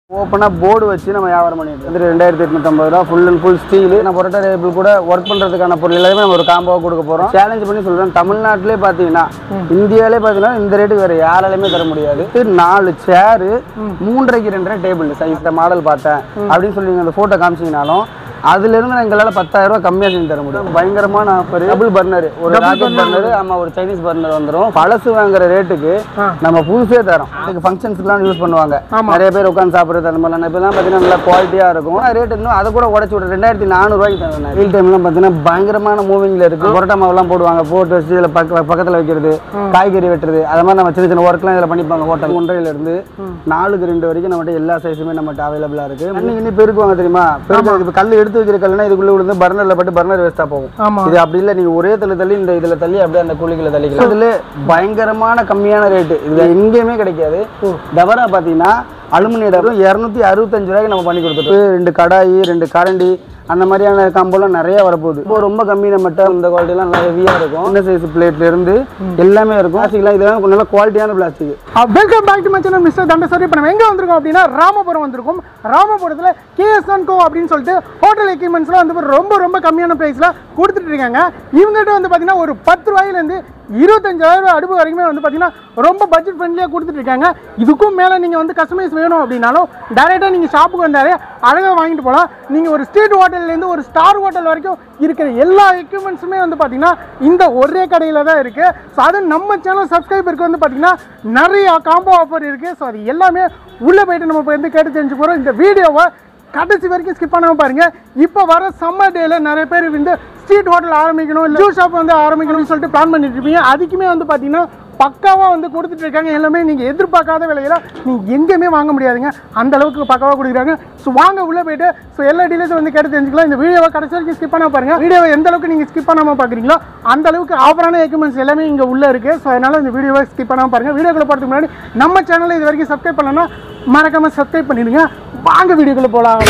ஓப்பனாக போர்டு வச்சு நம்ம வியாபாரம் பண்ணிட்டு வந்து ரெண்டாயிரத்தி எட்நூத்தம்பது ரூபா ஃபுல் அண்ட் ஃபுல் ஸ்டீல் நான் பொரோட்டா டேபிள் கூட ஒர்க் பண்ணுறதுக்கான பொருள் எல்லாமே நம்ம ஒரு காம்போவாக கொடுக்க போகிறோம் சேலஞ்ச் பண்ணி சொல்கிறேன் தமிழ்நாட்டிலே பார்த்தீங்கன்னா இந்தியாவிலே பார்த்தீங்கன்னா இந்த ரேட்டுக்கு வேறு யாராலையுமே தர முடியாது இது நாலு சேரு மூன்றரைக்கு ரெண்டரை டேபிள் சைஸ் இந்த மாடல் பார்த்தேன் அப்படின்னு சொல்லி நீங்கள் அந்த ஃபோட்டோ காமிச்சிங்கனாலும் அதுல இருந்து எங்களால் பத்தாயிரம் ரூபாய் கம்மியாக செஞ்சு தர முடியும் பயங்கரமான ஆஃபர் டபுள் பர்னர் ஒரு ராக்கெட் பர்னர் ஆமா ஒரு சைனீஸ் பர்னர் வந்துடும் பழசு வாங்குற ரேட்டுக்கு நம்ம புதுசே தரோம் இதுக்கு ஃபங்க்ஷன்ஸ்க்குலாம் யூஸ் பண்ணுவாங்க நிறைய பேர் உட்காந்து சாப்பிட்றது அந்த மாதிரிலாம் இப்போலாம் பார்த்தீங்கன்னா நல்லா குவாலிட்டியாக இருக்கும் ரேட் இன்னும் அதை கூட உடச்சி விட்டு ரெண்டாயிரத்தி நானூறுவாய்க்கு தரேன் வீல் டைம்லாம் பார்த்தீங்கன்னா பயங்கரமான மூவிங்கில் இருக்கு புரோட்டா மாவுலாம் போடுவாங்க போட்டு வச்சு இதில் பக்க பக்கத்தில் வைக்கிறது காய்கறி வெட்டுறது அது மாதிரி நம்ம சின்ன சின்ன ஒர்க்லாம் இதில் பண்ணிப்பாங்க ஹோட்டல் ஒன்றையில இருந்து நாலுக்கு ரெண்டு வரைக்கும் நம்மகிட்ட எல்லா சைஸுமே நம்மகிட்ட அவைலபிளாக இருக்கு இன்னும் இன்னும் பெருக்குவாங்க தெரியுமா பெருக்கிறது இப்போ கல் எடுத்து வைக்கிற கல்லுனா இதுக்குள்ள விழுந்து பர்னரில் பட்டு பர்னர் வேஸ்ட்டாக போகும் ஆமா இது அப்படி இல்லை நீங்க ஒரே தள்ளி தள்ளி இந்த இதுல தள்ளி அப்படியே அந்த குழிகளை தள்ளிக்கலாம் இதுல பயங்கரமான கம்மியான ரேட்டு இது எங்கேயுமே கிடைக்காது டவரா பார்த்தீங்கன்னா அலுமினிய டவரும் இரநூத்தி அறுபத்தஞ்சு ரூபாய்க்கு நம்ம பண்ணி கொடுத்துருக்கோம் ரெண்டு கடாயி ரெண்டு கரண்டி அந்த மாதிரியான காம்போலாம் நிறைய வரப்போகுது இப்போ ரொம்ப கம்மி நம்மகிட்ட இந்த குவாலிட்டிலாம் நல்லா ஹெவியாக இருக்கும் சின்ன சைஸ் பிளேட்ல இருந்து எல்லாமே இருக்கும் பிளாஸ்டிக்லாம் இதெல்லாம் கொஞ்சம் நல்லா குவாலிட்டியான plastic welcome back to my channel mister Thandasari இப்போ நம்ம எங்கே வந்திருக்கோம் அப்படின்னா ராமபுரம் வந்திருக்கோம் ராமபுரத்தில் கேஎஸ் கோ அப்படின்னு சொல்லிட்டு ஹோட்டல் எக்யூப்மெண்ட்ஸ்லாம் வந்து ரொம்ப ரொம்ப கம்மியான ப்ரைஸில் கொடுத்துட்டு இருக்காங்க இவங்ககிட்ட வந்து பார்த்தீங்கன்னா ஒரு பத்து ரூபாயிலேருந்து இருபத்தஞ்சாயிரம் ரூபாய் அடுப்பு வரைக்குமே வந்து பார்த்தீங்கன்னா ரொம்ப பட்ஜெட் ஃப்ரெண்ட்லியாக கொடுத்துட்டு இருக்காங்க இதுக்கும் மேலே நீங்கள் வந்து கஸ்டமைஸ் வேணும் அப்படின்னாலும் டேரெக்டாக நீங்கள் ஷாப்புக்கு வந்தாலே அழகாக வாங்கிட்டு போகலாம் நீங்கள் ஒரு ஸ்ட்ரீட் ஹோட்டல்லேருந்து ஒரு ஸ்டார் ஹோட்டல் வரைக்கும் இருக்கிற எல்லா எக்யூப்மெண்ட்ஸுமே வந்து பார்த்தீங்கன்னா இந்த ஒரே கடையில் தான் இருக்குது ஸோ அது நம்ம சேனல் சப்ஸ்கிரைபருக்கு வந்து பார்த்தீங்கன்னா நிறைய காம்போ ஆஃபர் இருக்குது ஸோ அது எல்லாமே உள்ளே போயிட்டு நம்ம வந்து கேட்டு தெரிஞ்சு போகிறோம் இந்த வீடியோவை கடைசி வரைக்கும் ஸ்கிப் பண்ணாமல் பாருங்க இப்போ வர சம்மர் டேல நிறைய பேர் வந்து ஸ்ட்ரீட் ஹோட்டல் ஆரம்பிக்கணும் இல்லை ஜூஸ் ஷாப் வந்து ஆரம்பிக்கணும்னு சொல்லிட்டு பிளான் பண்ணிட்டு இருப்பீங்க அதுக்குமே வந்து பார்த்தீங்கன்னா பக்காவாக வந்து கொடுத்துட்டு இருக்காங்க எல்லாமே நீங்கள் எதிர்பார்க்காத விலையில நீங்கள் எங்கேயுமே வாங்க முடியாதுங்க அந்த அளவுக்கு பக்காவாக கொடுக்குறாங்க ஸோ வாங்க உள்ளே போயிட்டு ஸோ எல்லா டீலர்ஸும் வந்து கேட்டு தெரிஞ்சுக்கலாம் இந்த வீடியோவை கடைசி வரைக்கும் ஸ்கிப் பண்ணாம பாருங்க வீடியோவை எந்த அளவுக்கு நீங்கள் ஸ்கிப் பண்ணாமல் பார்க்குறீங்களோ அந்த அளவுக்கு ஆஃபரான எக்யூப்மெண்ட்ஸ் எல்லாமே இங்கே உள்ளே இருக்குது ஸோ அதனால இந்த வீடியோவை ஸ்கிப் பண்ணாமல் பாருங்க வீடியோக்குள்ள போகிறதுக்கு முன்னாடி நம்ம சேனலை இது வரைக்கும் சப்ஸ்கிரைப் பண்ணலன்னா மறக்காம சப்ஸ்கிரைப் பண்ணிடுங்க வாங்க வீடியோக்குள்ள போகலாம்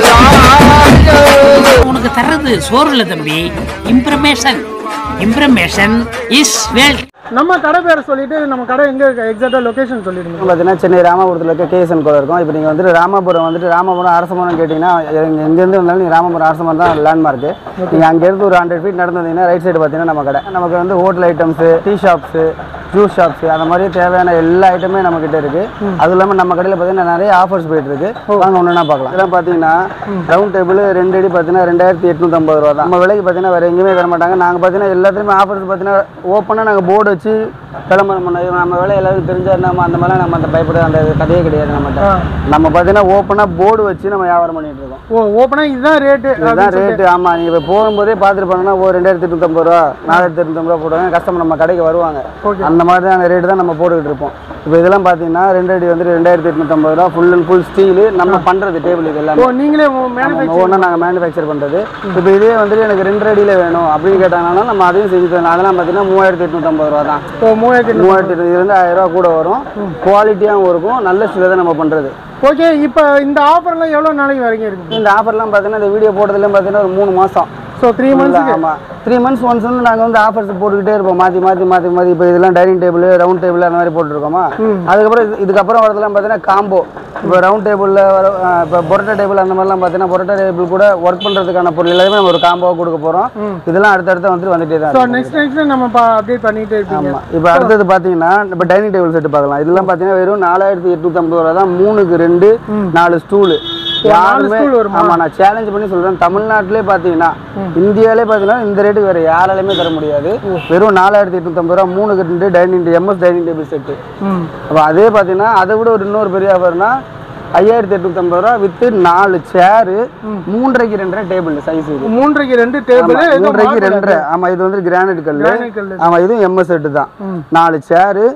உனக்கு தர்றது சோறு இல்லை தம்பி இம்ப்ரமேஷன் இம்ப்ரமேஷன் இஸ் வெல்த் நம்ம கடை பேரை சொல்லிட்டு நம்ம கடை எங்க இருக்கு எக்ஸாக்டா லொகேஷன் சொல்லிடுங்க பார்த்தீங்கன்னா சென்னை ராமபுரத்தில் இருக்க கேஎஸ்என் கோவில் இருக்கும் இப்போ நீங்கள் வந்துட்டு ராமபுரம் வந்துட்டு ராமபுரம் அரசமரம் கேட்டிங்கன்னா எங்க- எங்கேருந்து வந்தாலும் நீங்கள் ராமபுரம் அரசமரம் தான் லேண்ட்மார்க்கு நீங்கள் அங்கேருந்து ஒரு ஹண்ட்ரட் ஃபீட் நடந்து வந்தீங்கன்னா ரைட் சைடு பார்த்தீங்கன்னா நம்ம கடை நமக்கு வந்து hotel items tea shops juice shops அந்த மாதிரி தேவையான எல்லா ஐட்டமே நம்ம கிட்ட இருக்கு அது இல்லாமல் நம்ம கடையில் பார்த்தீங்கன்னா நிறைய ஆஃபர்ஸ் போயிட்டு இருக்கு வாங்க ஒன்றுனா பார்க்கலாம் இதெல்லாம் பார்த்தீங்கன்னா ரவுண்ட் டேபிள் ரெண்டு அடி பார்த்தீங்கன்னா ரெண்டாயிரத்தி எட்நூற்றம்பது ரூபா தான் நம்ம விலைக்கு பார்த்தீங்கன்னா வேறு எங்கேயுமே தர மாட்டாங்க நாங்கள் பார்த்தீங்கன்னா எல்லாத்துலேயுமே ஆஃபர்ஸ் பார்த்தீங்கன்னா ஓப்பனாக நாங்கள் போர்டு வச்சு விளம்பரம் பண்ண இது நம்ம வேலை எல்லாருக்கும் தெரிஞ்சா நம்ம அந்த மாதிரிலாம் நம்ம அந்த பயப்பட அந்த கதையே கிடையாது நம்மகிட்ட நம்ம பார்த்தீங்கன்னா ஓப்பனாக போர்டு வச்சு நம்ம வியாபாரம் பண்ணிட்டு இருக்கோம் ஓ ஓப்பனா இதுதான் ரேட்டு இதுதான் ரேட்டு ஆமாம் நீங்கள் இப்போ போகும்போதே பார்த்துருப்பாங்கன்னா ஒரு ரெண்டாயிரத்தி எட்நூத்தம்பது ரூபா நாலாயிரத்தி எட்நூத்தம்பது ரூபா போடுவாங்க கஸ்டமர் நம்ம கடைக்கு வருவாங்க அந்த மாதிரியான ரேட்டு தான் நம்ம போட்டுக்கிட்டு இருப்போம் இப்போ இதெல்லாம் பார்த்தீங்கன்னா ரெண்டு அடி வந்து ரெண்டாயிரத்தி எட்நூத்தம்பது ரூபா ஃபுல் அண்ட் ஃபுல் ஸ்டீல் நம்ம பண்ணுறது டேபிள் இது எல்லாமே ஓ நீங்களே மேனுஃபேக்சர் ஒவ்வொன்றா நாங்கள் மேனுஃபேக்சர் பண்ணுறது இப்போ இதே வந்துட்டு எனக்கு ரெண்டு அடியில் வேணும் அப்படின்னு கேட்டாங்கன்னா நம்ம அதையும் செஞ்சு தரலாம் அதெல்லாம் பார்த்தீங்கன்னா மூவாயிரத்தி எட்நூத்தம்பது ரூபா தான் ஓ மூவாயிரத்தி மூவாயிரத்தி எட்நூறு இதுலேருந்து ஆயிரம் ரூபா கூட வரும் குவாலிட்டியாகவும் இருக்கும் நல்ல ஸ்டீல் தான் நம்ம பண்ணுறது ஓகே இப்போ இந்த ஆஃபர்லாம் எவ்வளோ நாளைக்கு வரைக்கும் இருக்கு இந்த ஆஃபர்லாம் பார்த்தீங்கன்னா இந்த வீடியோ போட்டதுலேயும் பார்த்தீங்கன்னா ஒரு மூணு மாதம் ஸோ த்ரீ மந்த்ஸ் ஆமாம் த்ரீ மந்த்ஸ் ஒன்ஸ் வந்து நாங்கள் வந்து ஆஃபர்ஸ் போட்டுக்கிட்டே இருப்போம் மாற்றி மாற்றி மாற்றி மாற்றி இப்போ இதெல்லாம் டைனிங் டேபிள் ரவுண்ட் டேபிள் அந்த மாதிரி போட்டுருக்கோமா அதுக்கப்புறம் இது- இதுக்கப்புறம் வரதெல்லாம் பார்த்தீங்கன்னா காம்போ இப்போ ரவுண்ட் டேபிளில் வர அஹ், இப்போ பொரோட்டா டேபிள் அந்த மாதிரிலாம் பார்த்தீங்கன்னா பொரோட்டா டேபிள் கூட ஒர்க் பண்ணுறதுக்கான பொருள் எல்லாமே நம்ம ஒரு காம்போவாக கொடுக்க போகிறோம் இதெல்லாம் அடுத்தடுத்து வந்துட்டு வந்துட்டே தான் ஸோ இருக்கும். நெக்ஸ்ட் நெக்ஸ்ட் நம்ம அப்டேட் பண்ணிட்டே இருப்பீங்க ஆமாம் இப்போ அடுத்தது பார்த்தீங்கன்னா இப்போ டைனிங் டேபிள் செட்டு பார்க்கலாம் இதெல்லாம் பார்த்தீங்கன்னா வெறும் நாலாயிரத்தி எட்நூத்தம்பது ரூபா தான் மூணுக்கு ரெண்டு நாலு ஸ்டூலு யாருமே stool வருமா? ஆமா நான் சேலஞ்ச் பண்ணி சொல்றேன் தமிழ்நாட்டிலே பார்த்தீங்கன்னா இந்தியாவிலே பார்த்தீங்கன்னா இந்த ரேட்டுக்கு வேற யாராலையுமே தர முடியாது வெறும் நாலாயிரத்தி எட்நூத்தம்பது ரூபா மூணுக்கு ரெண்டு dining MS dining table set ம் அப்போ அதே பார்த்தீங்கன்னா அதை விட ஒரு இன்னொரு பெரிய ஆஃபர்னா ஐயாயிரத்தி எட்நூத்தம்பது ரூபா வித்து நாலு சேரு மூன்றரைக்கு ரெண்டரை டேபிள் சைஸ் இது மூன்றைக்கு ரெண்டு டேபிள் ஆமா, மூன்றரைக்கு ரெண்டரை ஆமா இது வந்து கிரானைட் கல் கிரானைட் கல்லு. ஆமா இதுவும் எம்எஸ் செட்டு தான் நாலு சேரு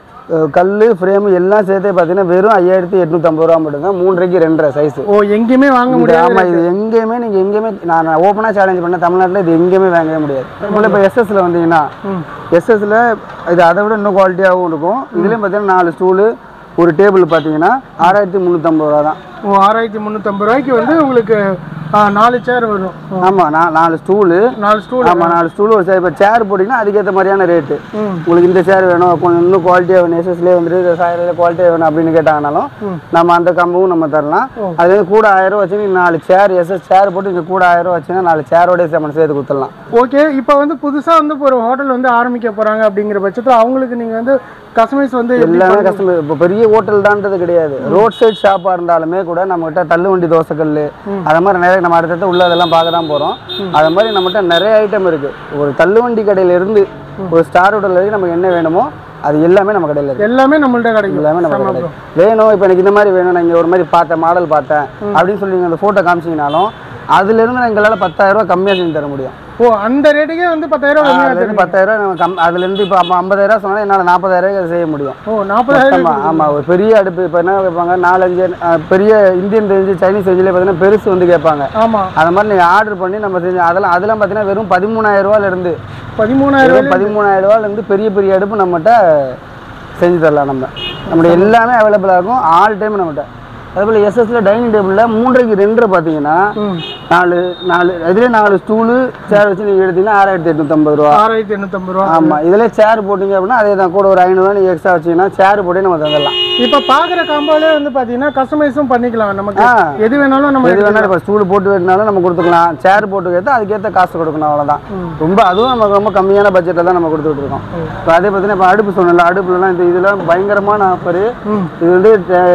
கல் ஃப்ரேம் எல்லாம் சேர்த்தே பார்த்தீங்கன்னா வெறும் ஐயாயிரத்தி எட்நூத்தம்பது ரூபா மட்டும்தான் மூன்றரைக்கு ரெண்டரை சைஸ் ஓ எங்கேயுமே வாங்க முடியாது ஆமா இது எங்கேயுமே நீங்க எங்கேயுமே நான் ஓப்பனாக சேலஞ்ச் பண்ண தமிழ்நாட்டில் இது எங்கேயுமே வாங்கவே முடியாது உங்களை இப்போ எஸ்எஸ்ல வந்தீங்கன்னா எஸ்எஸ்ல இது அதை விட இன்னும் குவாலிட்டியாகவும் இருக்கும் இதுலேயும் பார்த்தீங்கன்னா நாலு ஸ்டூலு ஒரு டேபிள் பார்த்தீங்கன்னா ஆறாயிரத்தி முந்நூற்றம்பது ரூபா தான் ஓ ஆறாயிரத்தி முந்நூற்றம்பது ரூபாய்க்கு வந்து உங்களுக்கு ஆ நாலு சேர் வரும் ஆ, ஆமா நா- நாலு ஸ்டூலு நாலு ஸ்டூல் ஆமா நாலு ஸ்டூல் ஒரு சேர் இப்போ சேர் போட்டிங்கன்னா அதுக்கேற்ற மாதிரியான ரேட்டு ம் உங்களுக்கு இந்த சேர் வேணும் கொஞ்சம் இன்னும் குவாலிட்டியாக வேணும் எஸ்எஸ்லேயே வந்துட்டு சாயரில் குவாலிட்டியாக வேணும் அப்படின்னு கேட்டாங்கனாலும் நம்ம அந்த கம்பவும் நம்ம தரலாம் அது வந்து கூட ஆயிரம் ரூபா வச்சு நீ நாலு சேர் எஸ்எஸ் சேர் போட்டு இங்கே கூட ஆயிரம் ரூபா வச்சுன்னா நாலு சேரோட நம்ம சேர்த்து கொடுத்துடலாம் ஓகே இப்போ வந்து புதுசா வந்து இப்போ ஒரு ஹோட்டல் வந்து ஆரம்பிக்க போறாங்க அப்படிங்கிற பட்சத்தில் அவங்களுக்கு நீங்க வந்து கஸ்டமைஸ் வந்து எப்படி எல்லாமே கஸ்டமர் இப்போ பெரிய ஹோட்டல் தான்றது கிடையாது ரோட் சைடு ஷாப்பாக இருந்தாலுமே கூட நம்மகிட்ட தள்ளுவண்டி தோசைக்கல் அது மாதிரி நிறைய நம்ம அடுத்தடுத்து உள்ள அதெல்லாம் பார்க்க தான் போகிறோம் அது மாதிரி நம்மகிட்ட நிறைய ஐட்டம் இருக்குது ஒரு தள்ளுவண்டி கடையில இருந்து ஒரு ஸ்டார் ஹோட்டல் வரைக்கும் நமக்கு என்ன வேணுமோ அது எல்லாமே நம்ம கடையில் இருக்குது எல்லாமே நம்மள்ட்ட கிடைக்கும் எல்லாமே நம்ம செம கடையில் bro. வேணும் இப்போ எனக்கு இந்த மாதிரி வேணும் நான் இங்கே ஒரு மாதிரி பார்த்தேன் மாடல் பார்த்தேன் அப்படின்னு சொல்லி நீங்கள் அந்த ஃபோட்டோ காமிச்சிங்கனாலும் அதுலேருந்து எங்களால் பத்தாயிரம் ரூபாய் கம்மியாக செஞ்சு தர முடியும் ஓ அந்த ரேட்டுக்கே வந்து பத்தாயிரம் கம்மியா அதுலேருந்து பத்தாயிரம் ரூபாய் நம்ம கம் அதுலேருந்து இப்போ ஐம்பதாயிரம் ரூபாய் சொன்னால் என்னால் நாற்பதாயிரம் ரூபாய் செய்ய முடியும் ஓ நாற்பதாயிரம் ஆமா ஆமா ஒரு பெரிய அடுப்பு இப்போ என்ன கேட்பாங்க நாலஞ்சு அஹ், பெரிய இந்தியன் ரேஞ்சு சைனீஸ் ரேஞ்சில் பார்த்தீங்கன்னா பெருசு வந்து கேட்பாங்க ஆமா அது மாதிரி நீங்கள் ஆர்டர் பண்ணி நம்ம செஞ்சு அதெல்லாம் அதெல்லாம் பார்த்தீங்கன்னா வெறும் பதிமூணாயிரம் ரூபாயில இருந்து பதிமூணாயிரம் வெறும் பதிமூணாயிரம் ரூபாயில இருந்து பெரிய பெரிய அடுப்பு நம்மகிட்ட செஞ்சு தரலாம் நம்ம நம்மளுடைய எல்லாமே அவைலபிளாக இருக்கும் ஆல் டைம் நம்மகிட்ட அதேபோல் எஸ்எஸ்ல டைனிங் டேபிளில் மூன்றைக்கு ரெண்டு பார்த்தீங்கன்னா ம் நாலு நாலு இதுலேயே நாலு ஸ்டூலு சேர் வச்சு நீங்கள் எடுத்தீங்கன்னா ஆறாயிரத்தி எட்நூற்றம்பது ரூபா ஆறாயிரத்தி எண்ணூத்தம்பது ரூபா ஆமா இதுல சேர் போட்டீங்க அப்படின்னா அதே தான் கூட ஒரு ஐநூறுவா நீங்க எக்ஸ்ட்ரா வச்சீங்கன்னா சேர் போட்டு நம்ம தந்துடலாம் இப்போ பார்க்குற காம்போலே வந்து பார்த்தீங்கன்னா கஸ்டமைஸும் பண்ணிக்கலாம் நமக்கு ஆ. எது வேணாலும் நம்ம எது வேணாலும் இப்போ ஸ்டூல் போட்டு வேணுனாலும் நம்ம கொடுத்துக்கலாம் சேர் போட்டு கேட்டால் அதுக்கேற்ற காசு கொடுக்கணும் அவ்வளோதான் ரொம்ப அதுவும் நமக்கு ரொம்ப கம்மியான பட்ஜெட்டில் தான் நம்ம கொடுத்துட்டு இருக்கோம் இப்போ அதே பார்த்தீங்கன்னா இப்போ அடுப்பு சொன்னல அடுப்புலலாம் இந்த இதெல்லாம் பயங்கரமான ஆஃபர் இது வந்து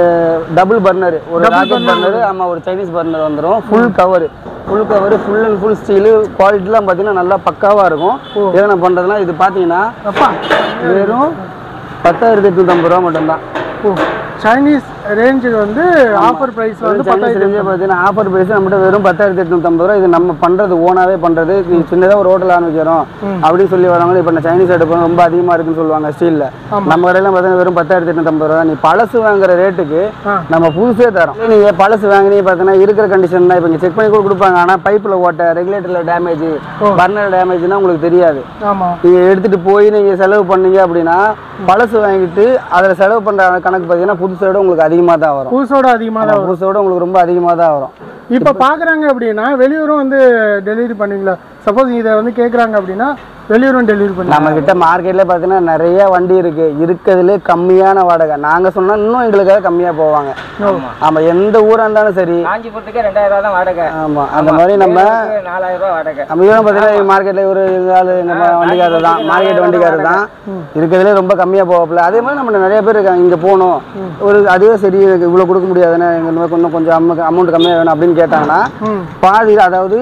டபுள் பர்னர் ஒரு ராக்கெட் பர்னர் ஆமாம் ஒரு சைனீஸ் பர்னர் வந்துடும் full cover full cover full and full steel குவாலிட்டிலாம் பார்த்தீங்கன்னா நல்லா பக்காவாக இருக்கும் எதனா பண்ணுறதுலாம் இது பார்த்தீங்கன்னா அப்பா வெறும் பத்தாயிரத்தி எட்நூற்றம்பது ரூபா மட்டும்தான் ஓ சைனீஸ் ரேஞ்சுக்கு வந்து ஆஃபர் ப்ரைஸ் வந்து சைனீஸ் பத்தாயிரத்தி ரேஞ்சே பார்த்தீங்கன்னா ஆஃபர் பிரைஸ் நம்மகிட்ட வெறும் பத்தாயிரத்தி எட்நூத்தம்பது ரூபா இது நம்ம பண்றது ஓனாவே பண்றது நீ சின்னதாக ஒரு ஹோட்டல் ஆரம்பிக்கிறோம் அப்படின்னு சொல்லி வரவங்க இப்போ நான் சைனீஸ் அடுப்பு ரொம்ப அதிகமா இருக்குன்னு சொல்லுவாங்க ஸ்டீல்ல நம்ம கடையில பார்த்தீங்கன்னா வெறும் பத்தாயிரத்தி எட்நூத்தம்பது ரூபா தான். நீ பழசு வாங்குற ரேட்டுக்கு ஆ. நம்ம புதுசே தரோம் நீங்க பழசு வாங்கினீங்க பார்த்தீங்கன்னா இருக்கிற கண்டிஷன் தான் இப்போ இங்கே செக் பண்ணி கூட கொடுப்பாங்க ஆனால் பைப்பில் ஓட்ட ரெகுலேட்டர்ல டேமேஜ் பர்னர் டேமேஜ்னா உங்களுக்கு தெரியாது ஆமா நீங்க எடுத்துட்டு போய் நீங்க செலவு பண்ணீங்க அப்படின்னா பழசு வாங்கிட்டு அதுல செலவு பண்ற கணக்கு பார்த்தீங்கன்னா புதுசோட உங்களுக்கு அதிகமா தான் வரும் புதுசோட அதிகமாக தான் வரும் புதுசோட உங்களுக்கு ரொம்ப அதிகமா தான் வரும் இப்போ பார்க்குறாங்க அப்படின்னா வெளியூரும் வந்து டெலிவரி பண்ணுவீங்களா சப்போஸ் இதை வந்து கேட்குறாங்க அப்படின்னா வெளியூரும் டெலிவரி பண்ணி நம்ம கிட்ட மார்க்கெட்ல பார்த்தீங்கன்னா நிறைய வண்டி இருக்கு இருக்கிறதுலே கம்மியான வாடகை நாங்க சொன்னா இன்னும் எங்களுக்காக கம்மியா போவாங்க ஆமா எந்த ஊரா இருந்தாலும் சரி காஞ்சிபுரத்துக்கே ரெண்டாயிரம் ரூபா தான் வாடகை ஆமா அந்த மாதிரி நம்ம வேலூருக்கு நாலாயிரம் ரூபா வாடகை நம்ம இவரும் பார்த்தீங்கன்னா மார்க்கெட்ல ஒரு எங்க ஆளு எங்க வண்டிக்காரர் தான் மார்க்கெட் வண்டிக்காரர் தான் இருக்கிறதுலே ரொம்ப கம்மியா போகல அதே மாதிரி நம்ம நிறைய பேர் இருக்காங்க இங்க போகணும் ஒரு அதுவே சரி எனக்கு இவ்வளவு கொடுக்க முடியாதுன்னு எங்க இந்த மாதிரி கொஞ்சம் கொஞ்சம் அமௌண்ட் கம்மியா வேணும் அப்படின்னு கேட்டாங்கன்னா பாதி அதாவது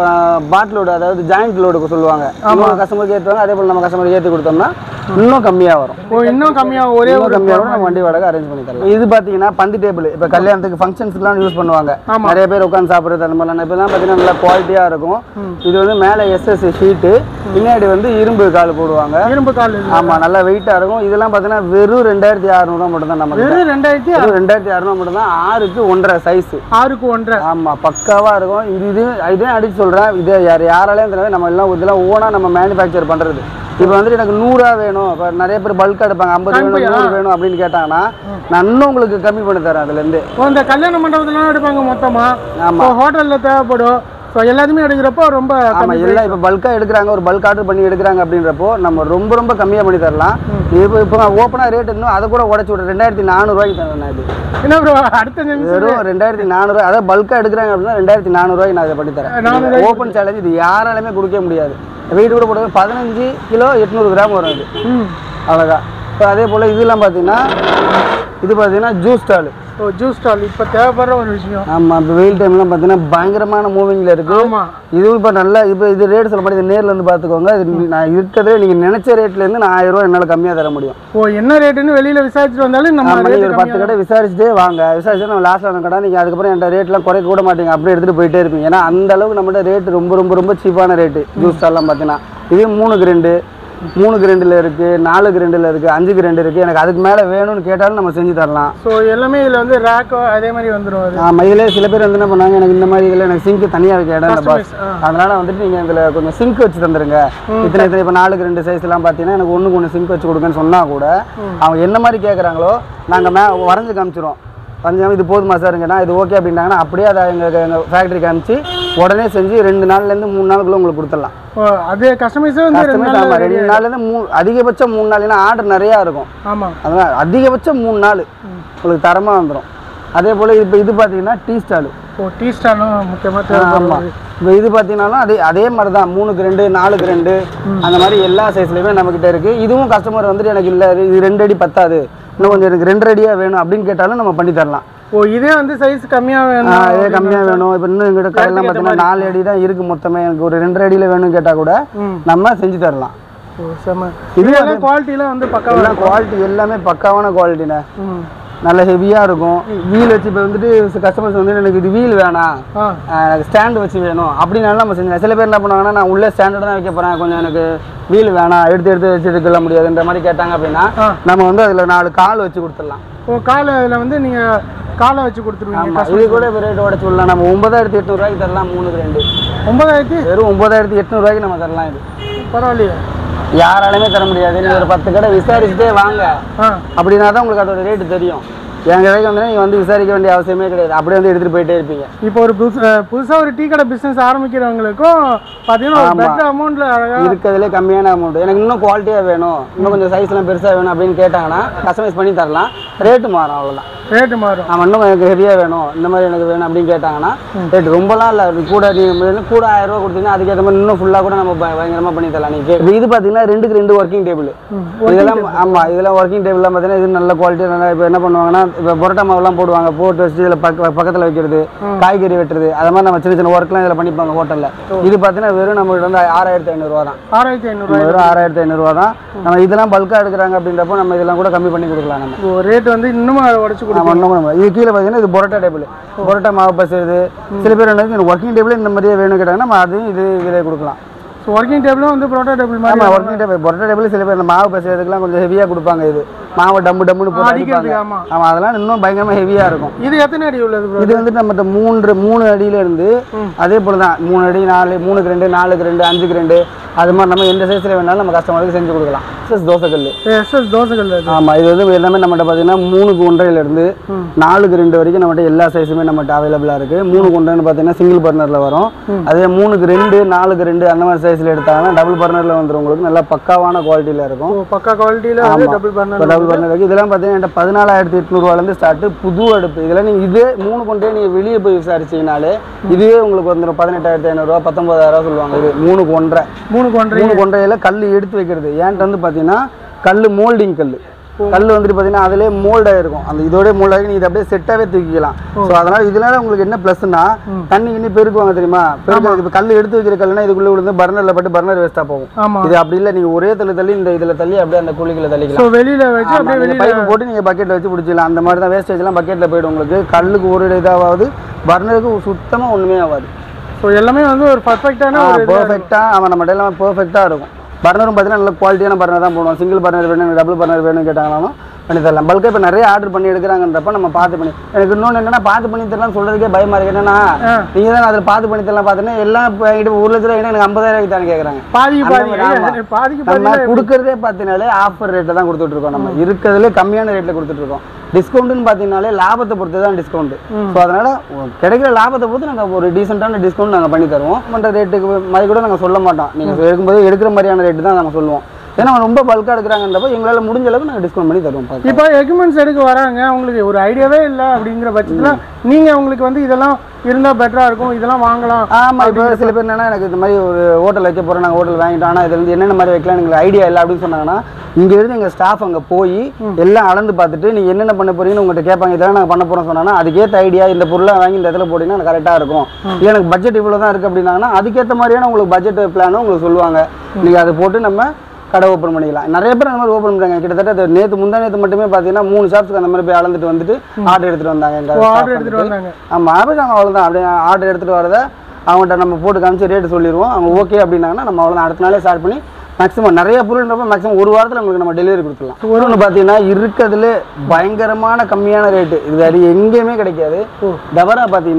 பாட் லோடு அதாவது ஜாயிண்ட் லோடுக்கு சொல்லுவாங்க நம்ம கஸ்டமருக்கு ஏற்றுவாங்க அதே போல் நம்ம கஸ்டமருக்கு ஏற்றி கொடுத்தோம்னா இன்னும் கம்மியா வரும் ஓ இன்னும் கம்மியாக ஒரே இன்னும் ஒரு கம்மியா வரும் நம்ம வண்டி வாடகை அரேஞ்ச் பண்ணி தரலாம் இது பாத்தீங்கன்னா பந்தி டேபிள் இப்போ கல்யாணத்துக்கு ஃபங்க்ஷன்ஸ்க்குலாம் யூஸ் பண்ணுவாங்க நிறைய பேர் உட்காந்து சாப்பிடுறது அந்த மாதிரிலாம் இப்போலாம் பார்த்தீங்கன்னா நல்லா குவாலிட்டியா இருக்கும் இது வந்து மேலே எஸ்எஸ் ஷீட்டு பின்னாடி வந்து இரும்பு கால் போடுவாங்க இரும்பு கால் இது. ஆமா நல்லா வெயிட்டா இருக்கும் இதெல்லாம் பார்த்தீங்கன்னா வெறும் ரெண்டாயிரத்தி அறுநூறுவா மட்டும் தான் நமக்கு வெறும் ரெண்டாயிரத்தி வெறும் ரெண்டாயிரத்தி அறுநூறு மட்டும் தான் ஆறுக்கு ஒன்றரை சைஸ் ஆறுக்கு ஒன்றரை ஆமா பக்காவா இருக்கும் இது இது இதே அடிச்சு சொல்றேன் இது யார் யாராலையும் தெரியாது நம்ம எல்லாம் இதெல்லாம் ஓனா நம்ம மேனுஃபேக்சர் பண்றது இப்போ வந்துட்டு எனக்கு நூறா வேணும் இப்போ நிறைய பேர் பல்க் எடுப்பாங்க ஐம்பது வேணும் நூறு வேணும் அப்படின்னு கேட்டாங்கன்னா நான் இன்னும் உங்களுக்கு கம்மி பண்ணி தரேன் அதுல இருந்து ஓ இந்த கல்யாண மண்டபத்துலாம் எடுப்பாங்க மொத்தமா ஆமா. இப்போ ஹோட்டலில் தேவைப்படும் ஸோ எல்லாத்தையுமே எடுக்கிறப்போ ரொம்ப ஆமா கம்மி எல்லாம் இப்போ பல்கா எடுக்கிறாங்க ஒரு பல்க் ஆர்டர் பண்ணி எடுக்கிறாங்க அப்படின்றப்போ நம்ம ரொம்ப ரொம்ப கம்மியா பண்ணி தரலாம் இப்போ இப்போ ஓப்பனா ரேட் இன்னும் அதை கூட உடச்சு விட்றேன் ரெண்டாயிரத்தி நானூறுவாய்க்கு தரேன் நான் இது என்ன ப்ரோ அடுத்த நிமிஷம் வெறும் ரெண்டாயிரத்தி நானூறு அதாவது பல்கா எடுக்கிறாங்க அப்படின்னா ரெண்டாயிரத்தி நானூறுவாய்க்கு நான் இதை பண்ணி தரேன் ஓப்பன் சேலஞ்ச் இது யாராலுமே கொடுக்க முடியாது வெயிட் கூட போடுறது பதினஞ்சு கிலோ எட்நூறு கிராம் வரும் இது ம் அழகா இப்போ அதே போல் இதெல்லாம் பார்த்தீங்கன்னா இது பார்த்தீங்கன்னா ஜூஸ் ஸ்டால் ஓ ஜூஸ் ஸ்டால் இப்போ தேவைப்படுற ஒரு விஷயம் ஆமாம் இப்போ வெயில் டைம்லாம் பார்த்தீங்கன்னா பயங்கரமான மூவிங்கில் இருக்குது ஆமா இதுவும் இப்போ நல்லா இப்போ இது ரேட் சொல்ல மாட்டேன் நேரில் வந்து பார்த்துக்கோங்க இது நான் இருக்கிறதே நீங்கள் நினச்ச ரேட்லேருந்து நான் ஆயிரம் ரூபா என்னால் கம்மியாக தர முடியும் ஓ என்ன ரேட்டுன்னு வெளியில விசாரிச்சுட்டு வந்தாலும் நம்ம ஆமாம் rate நீங்கள் ஒரு பத்து கடை விசாரிச்சுட்டே வாங்க விசாரிச்சு நம்ம லாஸ்ட் ஆன கடை நீங்கள் அதுக்கப்புறம் என்கிட்ட ரேட்லாம் குறைக்க கூட மாட்டீங்க அப்படியே எடுத்துகிட்டு போயிட்டே இருப்பீங்க ஏன்னா அந்த அளவுக்கு நம்மகிட்ட ரேட் ரொம்ப ரொம்ப ரொம்ப சீப்பான ரேட்டு ஜூஸ் ஸ்டால்லாம் பார்த்தீங்கன்னா இதே மூணுக்கு ரெண்டு மூணுக்கு ரெண்டில் இருக்குது நாலுக்கு ரெண்டில் இருக்குது அஞ்சுக்கு ரெண்டு இருக்குது எனக்கு அதுக்கு மேலே வேணும்னு கேட்டாலும் நம்ம செஞ்சு தரலாம் ஸோ எல்லாமே இதில் வந்து ரேக்கோ அதே மாதிரி வந்துடும் அது ஆமாம் இதில் சில பேர் வந்து என்ன பண்ணாங்க எனக்கு இந்த மாதிரி இதில் எனக்கு சிங்க் தனியாக வைக்க இடம் இல்லை பாஸ் Customize, ஆ. அதனால வந்துட்டு நீங்கள் இதில் கொஞ்சம் சிங்க் வச்சு தந்துருங்க இத்தனை இத்தனை இப்போ நாலுக்கு ரெண்டு சைஸ்லாம் பார்த்தீங்கன்னா எனக்கு ஒன்றுக்கு ஒன்று சிங்க் வச்சு கொடுங்கன்னு சொன்னால் கூட அவங்க என்ன மாதிரி கேட்குறாங்களோ நாங்கள் மே வரைஞ்சு காமிச்சிரும் வரைஞ்சாமல் இது போதுமா சாருங்கன்னா இது ஓகே அப்படின்னாங்கன்னா அப்படியே அதை எங்கள் எங்கள் ஃபேக்ட்ரிக்கு அனுப்பிச்சு உடனே செஞ்சு ரெண்டு நாள்லேருந்து மூணு நாளுக்குள்ள உங்களுக்கு கொடுத்துடலாம் ஓ, அது கஸ்டமைஸே வந்து ரெண்டு கஸ்டமைஸ் நாள்ல ஆமாம் ready ரெண்டு நாள்லேருந்து மூணு அதிகபட்சம் மூணு நாள் ஏன்னா ஆர்டர் நிறையா இருக்கும் ஆமாம் அதனால் அதிகபட்சம் மூணு நாள் உங்களுக்கு தரமாக வந்துடும் அதே போல் இப்போ இது பார்த்தீங்கன்னா டீ ஸ்டாலு ஓ டீ ஸ்டாலும் முக்கியமாக ஆமாம் தேவைப்படுது இப்போ இது பார்த்தீங்கன்னாலும் அதே அதே மாதிரி தான் மூணுக்கு ரெண்டு நாலுக்கு ரெண்டு அந்த மாதிரி எல்லா சைஸ்லையுமே நம்மக்கிட்ட இருக்குது இதுவும் கஸ்டமர் வந்துட்டு எனக்கு இல்லை இது ரெண்டு அடி பத்தாது இன்னும் கொஞ்சம் எனக்கு ரெண்டு அடியாக வேணும் அப்படின்னு கேட்டாலும் நம்ம பண்ணி தரலாம் ஓ இதே வந்து சைஸ் கம்மியாக வேணும் ஆ, இதே கம்மியாக வேணும் இப்போ இன்னும் எங்கிட்ட கடையெல்லாம் பார்த்தீங்கன்னா நாலு அடி தான் இருக்குது மொத்தமே எனக்கு ஒரு ரெண்டு அடியில் வேணும்னு கேட்டால் கூட ம். நம்ம செஞ்சு தரலாம் ஓ செம்ம இது இதெல்லாம் குவாலிட்டிலாம் வந்து பக்காவாக எல்லாம் குவாலிட்டி எல்லாமே பக்காவான குவாலிட்டிண்ணே ம் நல்ல ஹெவியாக இருக்கும் வீல் வச்சு இப்போ வந்துட்டு கஸ்டமர்ஸ் வந்து எனக்கு இது வீல் வேணாம் ஆ ஆஹ் எனக்கு ஸ்டாண்டு வச்சு வேணும் அப்படின்னாலும் நம்ம செஞ்சு சில பேர் என்ன பண்ணுவாங்கன்னா நான் உள்ளே ஸ்டாண்டர்ட் தான் வைக்க போகிறேன் கொஞ்சம் எனக்கு வீல் வேணாம் எடுத்து எடுத்து வச்சு எடுக்கல முடியாதுன்ற மாதிரி கேட்டாங்க அப்படின்னா ஆ. நம்ம வந்து அதில் நாலு கால் வச்சு கொடுத்துடலாம் ஓ காலை இதில் வந்து நீங்கள் காலை வச்சு கொடுத்துருவீங்க ஆமாம் இது கூட இப்போ ரேட் உடச்சு விடலாம் நம்ம ஒன்பதாயிரத்தி எட்நூறுவாய்க்கு தரலாம் மூணுக்கு ரெண்டு ஒன்பதாயிரத்தி வெறும் ஒன்பதாயிரத்தி எட்நூறுவாய்க்கு நம்ம தரலாம் இது பரவாயில்லையே யாராலுமே தர முடியாது நீங்கள் ஒரு பத்து கடை விசாரிச்சுட்டே வாங்க ஆ அப்படின்னா தான் உங்களுக்கு அதோட ரேட்டு தெரியும் என் கடைக்கு வந்து நீங்கள் வந்து விசாரிக்க வேண்டிய அவசியமே கிடையாது அப்படியே வந்து எடுத்துகிட்டு போயிட்டே இருப்பீங்க இப்போ ஒரு புதுசு புதுசாக ஒரு டீ கடை பிஸ்னஸ் ஆரம்பிக்கிறவங்களுக்கும் பார்த்தீங்கன்னா ஒரு பெட்டர் அமௌண்ட்டில் அழகாக இருக்கிறதுலே கம்மியான அமௌண்ட் எனக்கு இன்னும் குவாலிட்டியாக வேணும் இன்னும் கொஞ்சம் சைஸ்லாம் பெருசாக வேணும் அப்படின்னு கேட்டாங்கன்னா கஸ்டமைஸ் பண்ணி தரலாம் ரேட்டு மாறும் அவ்வளோதான் ரேட்டு மாறும் ஆமாம் இன்னும் எனக்கு ஹெவியாக வேணும் இந்த மாதிரி எனக்கு வேணும் அப்படின்னு கேட்டாங்கன்னா ரேட் ரொம்பலாம் இல்லை கூட நீங்க கூட ஆயிரம் ரூபா கொடுத்தீங்கன்னா அதுக்கேற்ற மாதிரி இன்னும் ஃபுல்லாக கூட நம்ம ப- பயங்கரமா பண்ணி தரலாம் நீங்கள் இது பார்த்தீங்கன்னா ரெண்டுக்கு ரெண்டு ஒர்க்கிங் டேபிள் இதெல்லாம் ஆமாம் இதெல்லாம் ஒர்க்கிங் டேபிள்லாம் பார்த்தீங்கன்னா இது நல்ல குவாலிட்டி நல்லா இப்போ என்ன பண்ணுவாங்கன்னா இப்போ புரோட்டா மாவுலாம் போடுவாங்க போட்டு வச்சு இதில் பக்க பக்கத்தில் வைக்கிறது காய்கறி வெட்டுறது அது மாதிரி நம்ம சின்ன சின்ன ஒர்க்லாம் இதில் பண்ணிப்பாங்க ஹோட்டலில் இது பார்த்தீங்கன்னா வெறும் நம்மகிட்ட வந்து ஆறாயிரத்தி ஐநூறுரூவா தான் ஆறாயிரத்தி ஐநூறுரூவா வெறும் ஆறாயிரத்தி ஐநூறுரூவா தான் நம்ம இதெல்லாம் பல்காக எடுக்கிறாங்க அப்படின்றப்போ நம்ம இதெல்லாம் கூட கம்மி பண்ணி கொடுக்கலாம் நம்ம ரேட் வந்து இன்னும் அதை உடச்சு கொடுக்கும் ஆமா, இன்னும் நம்ம இது கீழே பார்த்தீங்கன்னா இது பொரோட்டா டேபிள் பொரோட்டா மாவு பசுறது சில பேர் என்ன ஒர்க்கிங் டேபிள் இந்த மாதிரியே வேணும் கேட்டாங்கன்னா நம்ம அதையும் இது இதில் கொடுக்கலாம் ஸோ ஒர்க்கிங் டேபிளும் வந்து ப்ரோட்டோ டேபிள் மாதிரி ஆமாம் ஒர்க்கிங் டேபிள் பொரோட்டா டேபிள் சில பேர் இந்த மாவு பசுறதுக்குலாம் கொஞ்சம் ஹெவியாக கொடுப்பாங்க இது மாவை டம்மு டம்முன்னு போட்டு அடிப்பாங்க அடிக்கிறதுக்கு ஆமா ஆமாம் அதெல்லாம் இன்னும் பயங்கரமாக ஹெவியாக இருக்கும் இது எத்தனை அடி உள்ளது ப்ரோ இது வந்துட்டு நம்மகிட்ட மூன்று மூணு அடியில இருந்து அதே போல தான் மூணு அடி நாலு மூணுக்கு ரெண்டு நாலுக்கு ரெண்டு அஞ்சுக்கு ரெண்டு அது மாதிரி நம்ம எந்த சைஸில் வேணாலும் நம்ம கஸ்டமருக்கு செஞ்சு கொடுக்கலாம் எஸ்எஸ் தோசைக்கல் எஸ்எஸ் தோசைகள் அது ஆமாம் இது வந்து எல்லாமே நம்மகிட்ட பார்த்தீங்கன்னா மூணுக்கு ஒன்றரைல இருந்து நாலுக்கு ரெண்டு வரைக்கும் நம்மகிட்ட எல்லா சைஸுமே நம்மகிட்ட அவைலபிளாக இருக்குது மூணுக்கு ஒன்றைன்னு பார்த்தீங்கன்னா சிங்கிள் பர்னரில் வரும் அதே மூணுக்கு ரெண்டு நாலுக்கு ரெண்டு அந்த மாதிரி சைஸில் எடுத்தாங்கன்னா டபுள் பர்னரில் வந்துடும் உங்களுக்கு நல்லா பக்காவான குவாலிட்டியில் இருக்கும் ஓ, பக்கா குவாலிட்டியில் வந்து டபுள் பண்ண டபுள் பர்னர் இருக்குது இதெல்லாம் பார்த்தீங்கன்னா என்கிட்ட பதினாலாயிரத்தி எட்நூறுவாலேருந்து ஸ்டார்ட் புது அடுப்பு இதெல்லாம் நீங்கள் இதே மூணு கொண்டே நீங்கள் வெளியே போய் விசாரிச்சீங்கனாலே இதுவே உங்களுக்கு வந்துடும் பதினெட்டாயிரத்தி ஐநூறுரூவா பத்தொம்பதாயிரரூவா சொல்லுவாங்க இது மூணுக்கு ஒன்றரை மூணு கொண்டரை மூணு கொண்டையில் கல் எடுத்து வைக்கிறது ஏன்ட்டு வந்து பார்த்தீங்கன்னா கல் மோல்டிங் கல் கல் வந்துட்டு பார்த்தீங்கன்னா அதிலே மோல்டாக இருக்கும் அந்த இதோட மோல்டாகி நீங்கள் இதை அப்படியே செட்டாகவே தூக்கிக்கலாம் ஸோ அதனால் இதனால உங்களுக்கு என்ன ப்ளஸ்னா தண்ணி கிண்ணி பெருக்குவாங்க தெரியுமா பெருக்க இப்போ கல் எடுத்து வைக்கிற கல்லுனா இதுக்குள்ளே விழுந்து பர்னரில் பட்டு பர்னர் வேஸ்ட்டாக போகும் ஆமா இது அப்படி இல்லை நீங்கள் ஒரே தள்ளி தள்ளி இந்த இதில் தள்ளி அப்படியே அந்த குழிக்குள்ள தள்ளிக்கலாம் ஸோ வெளியில வச்சு அப்படியே வெளியில பைப் போட்டு நீங்கள் பக்கெட்டில் வச்சு பிடிச்சிக்கலாம் அந்த மாதிரி தான் வேஸ்டேஜ்லாம் பக்கெட்டில் போயிடும் உங்களுக்கு கல்லுக்கு ஒரு இதாகாது பர்னருக்கு சுத்தமாக ஒன்றுமே ஆகாது ஸோ எல்லாமே வந்து ஒரு பர்ஃபெக்டான ஒரு இது பர்ஃபெக்டாக அவன் நம்ம எல்லாமே பர்ஃபெக்டாக இருக்கும் பர்னரும் பார்த்தீங்கன்னா நல்ல குவாலிட்டியான பர்னர் தான் போடுவோம் சிங்கிள் பர்னர் வேணும் டபுள் பர்னர் வேணும்னு கேட்டாங்கனாலும் பண்ணி தரலாம் பல்காக இப்போ நிறைய ஆர்டர் பண்ணி எடுக்கிறாங்கன்றப்ப நம்ம பார்த்து பண்ணி எனக்கு இன்னொன்று என்னன்னா பார்த்து பண்ணி தரலாம் சொல்றதுக்கே பயமா இருக்கு என்னன்னா நீங்கள் தான் அதில் பார்த்து பண்ணி தரலாம் பார்த்தீங்கன்னா எல்லாம் இப்போ என்கிட்ட ஒரு லட்ச ரூபாய் எனக்கு ஐம்பதாயிரம் தான் கேட்குறாங்க பாதிக்கு அந்த பாதி மாதிரி, ஆமா. ஐயா, பாதிக்கு நம்ம பாதி கொடுக்கறதே பார்த்தீங்கனாலே ஆஃபர் ரேட்டில் தான் கொடுத்துட்டு இருக்கோம் நம்ம இருக்கிறதுலே கம்மியான ரேட்டில் கொடுத்துட்டு இருக்கோம் டிஸ்கவுண்ட்னு பார்த்தீங்கனாலே லாபத்தை பொறுத்து தான் டிஸ்கவுண்ட் ஸோ அதனால கிடைக்கிற லாபத்தை பொறுத்து நாங்கள் ஒரு டீசெண்டான டிஸ்கவுண்ட் நாங்கள் பண்ணி தருவோம் பண்ணுற ரேட்டுக்கு மாதிரி கூட நாங்கள் சொல்ல மாட்டோம் நீங்கள் எடுக்கும்போது எடுக்கிற மாதிரியான ரேட்டு தான் நாங்கள் சொல்லுவோம் ஏன்னா அவங்க ரொம்ப பல்காக எடுக்கிறாங்கன்றப்ப எங்களால் முடிஞ்ச அளவுக்கு நாங்கள் டிஸ்கவுண்ட் பண்ணி தருவோம் பார்க்கலாம். இப்போ எக்யூப்மெண்ட்ஸ் எடுக்க வராங்க அவங்களுக்கு ஒரு ஐடியாவே இல்லை அப்படிங்கிற பட்சத்தில் நீங்க அவங்களுக்கு வந்து இதெல்லாம் இருந்தா பெட்டரா இருக்கும் இதெல்லாம் வாங்கலாம் ஆமா இப்போ சில பேர் என்னன்னா எனக்கு இந்த மாதிரி ஒரு ஹோட்டல் வைக்க போறோம் நாங்கள் ஹோட்டல் வாங்கிட்டோம் ஆனால் இதுல இருந்து என்னென்ன மாதிரி வைக்கலாம் எங்களுக்கு ஐடியா இல்லை அப்படின்னு சொன்னாங்கன்னா இங்க இருந்து எங்க ஸ்டாஃப் அங்க போய் எல்லாம் அளந்து பார்த்துட்டு நீங்க என்னென்ன பண்ண போறீங்கன்னு உங்கள்கிட்ட கேட்பாங்க இதெல்லாம் நாங்கள் பண்ண போறோம் சொன்னாங்கன்னா அதுக்கேற்ற ஐடியா இந்த பொருளை வாங்கி இந்த இடத்துல போட்டீங்கன்னா கரெக்டா இருக்கும் இல்லை எனக்கு பட்ஜெட் இவ்வளோ தான் இருக்கு அப்படின்னாங்கன்னா அதுக்கேற்ற மாதிரியான உங்களுக்கு பட்ஜெட் பிளானும் உங்களுக்கு சொல்லுவாங்க நீங்க அதை போட்டு நம்ம கடை ஓப்பன் பண்ணிக்கலாம் நிறைய பேர் அந்த மாதிரி ஓப்பன் பண்ணுறாங்க கிட்டத்தட்ட நேற்று முந்தா நேற்று மட்டுமே பார்த்தீங்கன்னா மூணு ஷாப்ஸ்க்கு அந்த மாதிரி போய் அளந்துட்டு வந்துட்டு ஆர்டர் எடுத்துட்டு வந்தாங்க எங்க staff ஆர்டர் எடுத்துட்டு வந்துட்டு. வந்தாங்க ஆமாம் அப்படி நாங்கள் அவ்வளோதான் அப்படியே ஆர்டர் எடுத்துகிட்டு வரதை அவங்கள்ட்ட நம்ம போட்டு காமிச்சு ரேட்டு சொல்லிடுவோம் அவங்க ஓகே அப்படின்னாங்கன்னா நம்ம அவ்வளோதான் அடுத்த நாளே ஸ்டார்ட் பண்ணி மேக்ஸிமம் நிறைய பொருள்ன்றப்ப மேக்ஸிமம் ஒரு வாரத்தில் உங்களுக்கு நம்ம டெலிவரி கொடுத்துடலாம் ஒரு ஒன்று பார்த்தீங்கன்னா இருக்கிறதுல பயங்கரமான கம்மியான ரேட்டு இது வேறு எங்கேயுமே கிடைக்காது டவரா பார்த்தீங்கன்னா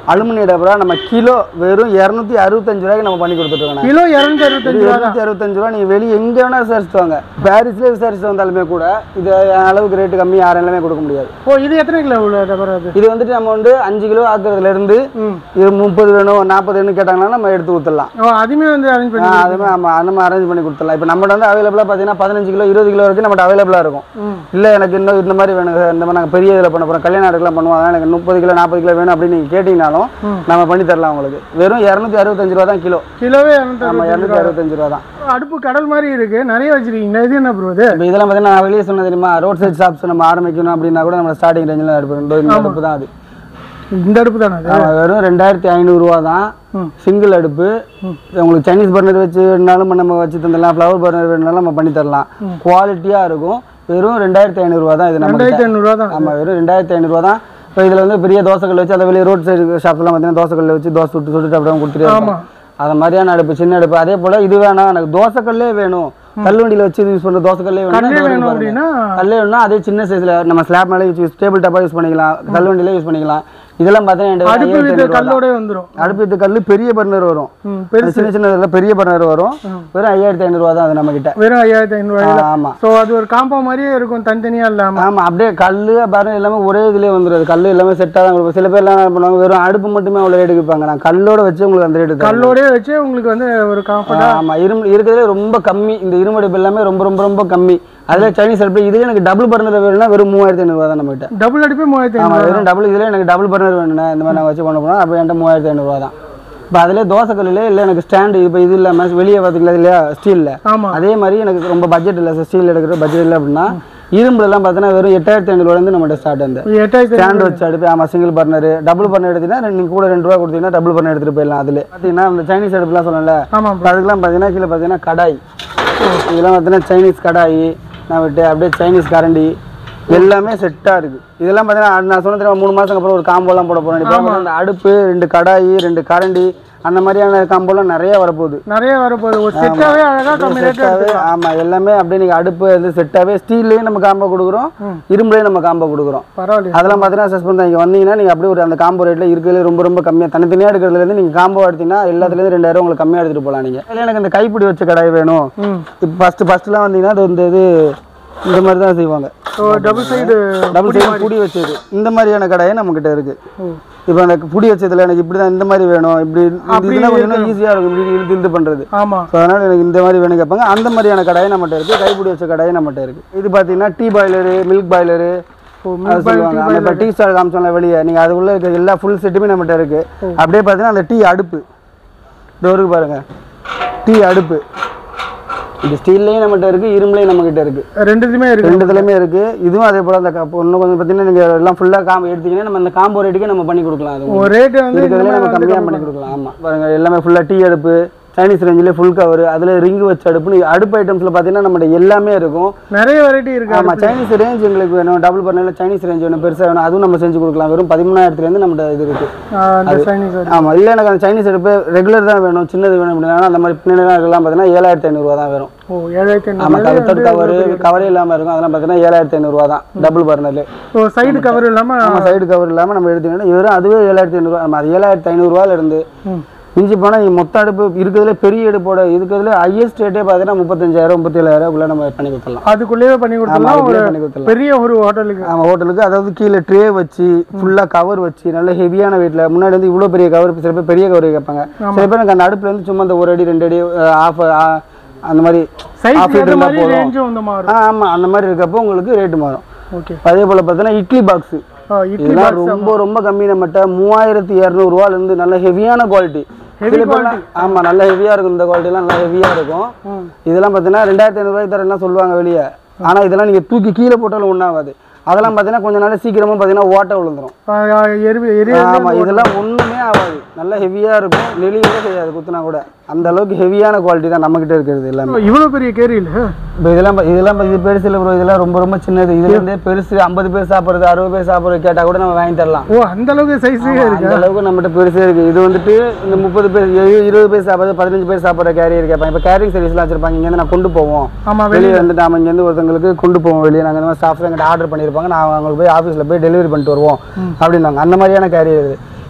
அலுமினிய டபரா நம்ம கிலோ வெறும் இரநூத்தி அறுபத்தஞ்சு ரூபாய்க்கு நம்ம பண்ணி கொடுத்துருக்கோம் கிலோ இரநூத்தி அறுபத்தஞ்சு ரூபா தான் இருநூத்தி அறுபத்தஞ்சு ரூபா நீங்க வெளியே எங்க வேணா விசாரிச்சுட்டு வாங்க பாரிஸ்ல விசாரிச்சுட்டு வந்தாலுமே கூட இது அளவுக்கு ரேட்டு கம்மி யாராலுமே கொடுக்க முடியாது ஓ இது எத்தனை கிலோ உள்ள டபரா அது இது வந்துட்டு நம்ம வந்து அஞ்சு கிலோ ஆக்குறதுல இருந்து ம் இது முப்பது வேணும் நாற்பது வேணும் கேட்டாங்கன்னா நம்ம எடுத்து ஊற்றலாம் ஓ அதுவுமே வந்து அரேஞ்ச் பண்ணி அதுமே ஆமா நம்ம அரேஞ்ச் பண்ணி கொடுத்துடலாம் இப்போ நம்மகிட்ட வந்து அவைலபிளாக பார்த்தீங்கன்னா பதினஞ்சு கிலோ இருபது கிலோ வரைக்கும் நம்மகிட்ட அவைலபிளாக இருக்கும் ம் இல்லை எனக்கு இன்னும் இந்த மாதிரி வேணும் சார் இந்த மாதிரி நாங்கள் பெரிய இதில் பண்ண போகிறோம் கல்யாணம் அடுக்கலாம் பண்ணுவோம் அதனால் எனக்கு முப்பது கிலோ நாற்பது கிலோ வேணும் அப்படின்னு நீங்கள் கேட்டிங்கனாலும் நம்ம பண்ணி தரலாம் உங்களுக்கு வெறும் இரநூத்தி அறுபத்தஞ்சு ரூபா தான் கிலோ கிலோவே இரநூத்தி ஆமாம் அறுபத்தஞ்சு இரநூத்தி அறுபத்தஞ்சு ரூபா தான் அடுப்பு கடல் மாதிரி இருக்கு நிறைய வச்சிருக்கீங்க இது என்ன ப்ரோ இது இப்போ இதெல்லாம் பார்த்தீங்கன்னா நான் வெளியே சொன்ன தெரியுமா ரோட் சைட் ஷாப்ஸ் நம்ம ஆரம்பிக்கணும் அப்படின்னா கூட நம்ம ஸ்டார்டிங் ரேஞ்சில் எடுப்போம் இந்த அடுப்பு தான் அது இந்த அடுப்பு தானே அது ஆமா, வெறும் ரெண்டாயிரத்தி ஐநூறுரூவா தான் ம். சிங்கிள் அடுப்பு உங்களுக்கு சைனீஸ் பர்னர் வச்சு வேணுனாலும் நம்ம வச்சு தந்துடலாம் ஃப்ளவர் பர்னர் வேணுனாலும் நம்ம பண்ணி தரலாம் குவாலிட்டியாக இருக்கும் வெறும் ரெண்டாயிரத்தி ஐநூறுரூவா தான் இது நம்ம ரெண்டாயிரத்தி ஐநூறுரூவா தான் ஆமாம் வெறும் ரெண்டாயிரத்தி ஐநூறுரூவா தான் இப்போ இதில் வந்து பெரிய தோசைக்கல் வச்சு அந்த வெளியே ரோட் சைடு ஷாப்ஸ்லாம் பார்த்தீங்கன்னா தோசைக்கல்ல வச்சு தோசை சுட்டு சுட்டுட்டு அப்படியே கொடுத்துட்டே ஆமா. இருப்போம் அது மாதிரியான அடுப்பு சின்ன அடுப்பு அதே போல் இது வேணாம் எனக்கு தோசைக்கல்லே வேணும் கல்வண்டியில் வச்சு யூஸ் பண்ணுற தோசைக்கல்லே கல்லே வேணும் வேணும் அப்படின்னா கல்லே வேணும்னா அதே சின்ன சைஸில் நம்ம ஸ்லாப் மேலே யூஸ் டேபிள் டாப்பாக யூஸ் பண்ணிக்கலாம் கல்வண்டியில் யூஸ் பண்ணிக்கலாம் இதெல்லாம் பார்த்தீங்கன்னா அடுப்பு என்கிட்ட இது 5500 தான். கல்லோட வந்துரும் அடுப்பு இது கல் பெரிய பர்னர் வரும் ம் அது பெருசு சின்ன சின்ன இதுல பெரிய பர்னர் வரும் வெறும் ஐயாயிரத்தி ஐநூறுவா தான் அது நம்ம கிட்ட வெறும் ஐயாயிரத்தி ஐநூறுரூவா ஆமா ஸோ அது ஒரு காம்போ மாதிரியே இருக்கும் தனித்தனியா இல்லாம ஆமா அப்படியே கல்லு பர்னர் எல்லாமே ஒரே இதுலயே வந்துருது கல்லு எல்லாமே செட்டாக தான் கொடுப்போம் சில பேர்லாம் என்ன பண்ணுவாங்க வெறும் அடுப்பு மட்டுமே அவ்வளோ ரேட்டு விற்பாங்க நான் கல்லோட வச்சு உங்களுக்கு அந்த ரேட்டு தரேன் கல்லோடயே வச்சு உங்களுக்கு வந்து ஒரு காம்பர்டா ஆமா இரும்பு இருக்கிறதுலே ரொம்ப கம்மி இந்த இரும்பு அடுப்பு எல்லாமே ரொம்ப ரொம்ப ரொம்ப கம்மி அதுல சைனீஸ் அடுப்பு இதுல எனக்கு டபுள் பர்னர் வேணும்னா வெறும் மூவாயிரத்தி ஐநூறுவா தான் நம்ம கிட்ட டபுள் அடிப்பே மூவாயிரத்தி ஆமா ஐநூறு வெறும் டபுள் இதுல எனக்கு டபுள் பர்னர் வேணும்னா இந்த மாதிரி நான் வச்சு பண்ண போனால் அப்போ என்கிட்ட மூவாயிரத்தி ஐநூறுவா தான் இப்போ அதிலே தோசை கல்லில் இல்லை எனக்கு ஸ்டாண்டு இப்போ இது இல்லாமல் வெளியே பார்த்துக்கலாம் இல்லையா ஸ்டீலில் ஆமா அதே மாதிரி எனக்கு ரொம்ப பட்ஜெட் இல்லை சார் ஸ்டீல் எடுக்கிற பட்ஜெட் இல்லை அப்படின்னா இரும்புலலாம் பார்த்தீங்கன்னா வெறும் எட்டாயிரத்தி ஐநூறுலேருந்து நம்மகிட்ட ஸ்டார்ட் அந்த எட்டாயிரத்தி ஸ்டாண்ட் வச்சு அடுப்பு ஆமாம் சிங்கிள் பர்னர் டபுள் பர்னர் எடுத்தீங்கன்னா நீங்கள் கூட ரெண்டு ரூபா கொடுத்தீங்கன்னா டபுள் பர்னர் எடுத்துகிட்டு போயிடலாம் அதில் பார்த்தீங்கன்னா அந்த சைனீஸ் அடுப்புலாம் சொல்லல ஆமா இப்போ அதுக்கெல்லாம் பார்த்தீங்கன்னா கீழே பார்த்தீங்கன்னா கடாய் இதெல்லாம் பார்த்தீங்கன்னா சைனீஸ் கடாய் நான் விட்டு அப்படியே சைனீஸ் கரண்டி எல்லாமே செட்டாக இருக்குது இதெல்லாம் பார்த்தீங்கன்னா நான் சொன்ன தெரியுமா மூணு மாதத்துக்கு அப்புறம் ஒரு காம்போலாம் போட போகிறேன் இப்போ அந்த அடுப்பு ரெண்டு கடாய் ரெண்டு கரண்டி அந்த மாதிரியான காம்போலாம் நிறைய வரப்போகுது நிறைய வரப்போகுது ஒரு செட்டாவே அழகா கம்மி ரேட்டு செட்டாகவே ஆமாம் எல்லாமே அப்படியே நீங்கள் அடுப்பு இது செட்டாகவே ஸ்டீல்லையும் நம்ம காம்போ கொடுக்குறோம் இரும்புலையும் நம்ம காம்போ கொடுக்குறோம் பரவாயில்ல அதெல்லாம் பார்த்தீங்கன்னா சஸ்பெண்ட் தான் இங்கே வந்தீங்கன்னா நீங்கள் அப்படியே ஒரு அந்த காம்போ ரேட்டில் இருக்கிறதுல ரொம்ப ரொம்ப கம்மியாக தனித்தனியாக எடுக்கிறதுலேருந்து நீங்கள் காம்போ எடுத்தீங்கன்னா எல்லாத்துலேருந்து ரெண்டாயிரம் உங்களுக்கு கம்மியாக எடுத்துகிட்டு போகலாம் நீங்கள் இல்லை எனக்கு இந்த கைப்பிடி வச்ச கடாய் வேணும் ம் இப்போ ஃபஸ்ட்டு ஃபஸ்ட்டுலாம் வந்தீங்கன்னா அது இந்த இது இந்த மாதிரி தான் செய்வாங்க so double side double side புடி வச்சது இந்த மாதிரியான கடாயே நம்மக்கிட்ட இருக்குது இப்போ அந்த புடி வச்சதுல எனக்கு இப்படி தான் இந்த மாதிரி வேணும் இப்படி இதெல்லாம் கொஞ்சம் ஈஸியாக இருக்கும் இப்படி இழுத்து இழுத்து பண்ணுறது ஆமா ஸோ அதனால் எனக்கு இந்த மாதிரி வேணும் கேட்பாங்க அந்த மாதிரியான கடாயை நம்மகிட்ட இருக்குது கைப்பிடி வச்ச கடாயை நம்மகிட்ட இருக்குது இது பார்த்தீங்கன்னா டீ பாய்லரு மில்க் பாய்லரு அது சொல்லுவாங்க அந்த இப்போ டீ ஸ்டால் காமிச்சோம்ல வெளியே நீங்கள் அதுக்குள்ளே இருக்க எல்லா ஃபுல் செட்டுமே நம்மகிட்ட இருக்குது அப்படியே பார்த்தீங்கன்னா அந்த டீ அடுப்பு டோருக்கு பாருங்க டீ அடுப்பு இது ஸ்டீல்லையும் நம்மகிட்ட இருக்குது இரும்புலையும் நம்மகிட்ட இருக்குது ரெண்டுத்துமே இருக்கு ரெண்டுத்துலையுமே இருக்குது இதுவும் அதே போல் அந்த கப் இன்னும் கொஞ்சம் பார்த்தீங்கன்னா நீங்கள் எல்லாம் ஃபுல்லாக காம்போ எடுத்தீங்கன்னா நம்ம அந்த காம்போ ரேட்டுக்கே நம்ம பண்ணி கொடுக்கலாம் அது ஒரு ரேட்டு வந்து இந்த இருக்கிறதுல மாதிரி நம்ம வந்து கம்மியாக பண்ணி கொடுக்கலாம் ஆமாம் பாருங்க எல்லாமே ஃபுல்லாக டீ அடுப்பு சைனீஸ் ரேஞ்சில் ஃபுல் கவர் அதில் ரிங் வச்ச அடுப்புன்னு அடுப்பு ஐட்டம்ஸில் பார்த்தீங்கன்னா நம்மகிட்ட எல்லாமே இருக்கும் நிறைய வெரைட்டி இருக்கு ஆமாம் சைனீஸ் ரேஞ்ச் எங்களுக்கு வேணும் டபுள் பண்ணல சைனீஸ் ரேஞ்ச் வேணும் பெருசாக வேணும் அதுவும் நம்ம செஞ்சு கொடுக்கலாம் வெறும் பதிமூணாயிரத்துலேருந்து நம்மகிட்ட இது இருக்குது ஆஹ் அந்த சைனீஸ் வெரைட்டி ஆமாம் இல்லை எனக்கு அந்த சைனீஸ் அடுப்பு ரெகுலர் தான் வேணும் சின்னது வேணும் அப்படின்னா அந்த மாதிரி பின்னாடி இருக்கலாம் பார்த்தீங்கன்னா ஏழாயிரத்தி ஐநூறுரூவா தான் வரும் ஓ ஏழாயிரத்தி ஆமாம் ஐநூறு கவுத்தர் கவர் கவரே இல்லாமல் இருக்கும் அதெல்லாம் பார்த்தீங்கன்னா ஏழாயிரத்தி ஐநூறுரூவா தான் டபுள் பர்னர்ல ஓ சைடு கவர் இல்லாம நம்ம சைடு கவர் இல்லாமல் நம்ம எடுத்துக்கிட்டோம் வெறும் அதுவே ஏழாயிரத்தி ஐநூறுரூவா நம்ம அது ஏழாயிரத்தி ஐநூறுரூவால இருந்து ம். மிஞ்சி போனால் மொத்த அடுப்பு இருக்கிறதுல பெரிய அடுப்போட இருக்கிறதுல ஹையஸ்ட் ரேட்டே பார்த்தீங்கன்னா முப்பத்தஞ்சாயிரம் முப்பத்தேழாயிரம் உள்ள நம்ம பண்ணி கொடுத்துடலாம் அதுக்குள்ளேயே பண்ணி கொடுத்துடலாம் ஒரு அதுக்குள்ளேயே பண்ணி கொடுத்துடலாம் பெரிய ஒரு ஹோட்டலுக்கு நம்ம ஹோட்டலுக்கு அதாவது கீழே ட்ரே வச்சு ஃபுல்லாக கவர் வச்சு நல்ல ஹெவியான வெயிட்டில் முன்னாடி வந்து இவ்வளோ பெரிய கவர் சில பேர் பெரிய கவர் கேட்பாங்க சில பேர் எனக்கு அந்த அடுப்புல இருந்து சும்மா அந்த ஒரு அடி ரெண்டு அடி ஆஃப் அந்த மாதிரி சைஸ் half ஏற்ற இருந்தா மாதிரி போதும். ரேஞ்சும் வந்து மாறும் ஆ ஆமாம் அந்த மாதிரி இருக்கப்போ உங்களுக்கு ரேட்டு மாறும் ஓகே அதே போல் பார்த்தீங்கன்னா இட்லி பாக்ஸு இட்லி இதெல்லாம் ரொம்ப ரொம்ப கம்மி நம்மகிட்ட மூவாயிரத்தி இரநூறுவால இருந்து நல்ல ஹெவியான குவாலிட்டி Heavy ஆமா நல்ல ஹெவியா இருக்கும் இந்த குவாலிட்டிலாம் நல்லா ஹெவியா இருக்கும் இதெல்லாம் பார்த்தீங்கன்னா ரெண்டாயிரத்தி ஐநூறுபாய்க்கு தரேன்லாம் சொல்லுவாங்க வெளியே ஆனா இதெல்லாம் நீங்க தூக்கி கீழே போட்டாலும் ஒன்றாகாது அதெல்லாம் பார்த்தீங்கன்னா கொஞ்ச நாள் சீக்கிரமா பார்த்தீங்கன்னா ஓட்டை விழுந்துரும் எரி எரி ஆமா இதெல்லாம் ஒண்ணுமே ஆகாது நல்லா ஹெவியா இருக்கும் நெளியே செய்யாது குத்துனா கூட அந்த அளவுக்கு ஹெவியான குவாலிட்டி தான் நம்ம கிட்ட இருக்கிறது எல்லாமே இவ்வளவு பெரிய கேரியல் இப்போ இதெல்லாம் பா- இதெல்லாம் பா- இது பெருசு இல்லை ப்ரோ இதெல்லாம் ரொம்ப ரொம்ப சின்னது இதுல இருந்தே பெருசு ஐம்பது பேர் சாப்பிட்றது அறுபது பேர் சாப்பிட்றது கேட்டா கூட நம்ம வாங்கி தரலாம் ஓ அந்த அளவுக்கு சைஸே ஆமா, இருக்கு அந்த அளவுக்கு நம்மகிட்ட பெருசே இருக்கு இது வந்துட்டு இந்த முப்பது பேர் இரு- இருபது பேர் சாப்பிட்றது பதினஞ்சு பேர் சாப்பிட்ற கேரியர் கேட்பாங்க இப்போ கேரிங் சர்வீஸ்லாம் வச்சிருப்பாங்க இங்கேருந்து நான் கொண்டு போவோம் ஆமா வெளியே வந்துட்டு நம்ம இங்கேருந்து ஒருத்தங்களுக்கு கொண்டு போவோம் வெளியே நாங்கள் இந்த மாதிரி ஸ்டாஃப்ஸ் எங்கிட்ட ஆர்டர் பண்ணியிருப்பாங்க நான் அவங்களுக்கு போய் ஆஃபீஸில் போய் டெலிவரி பண்ணிட்டு வருவோம் அப்படின்னாங்க அந்த மாதிரியான கேரியர் இது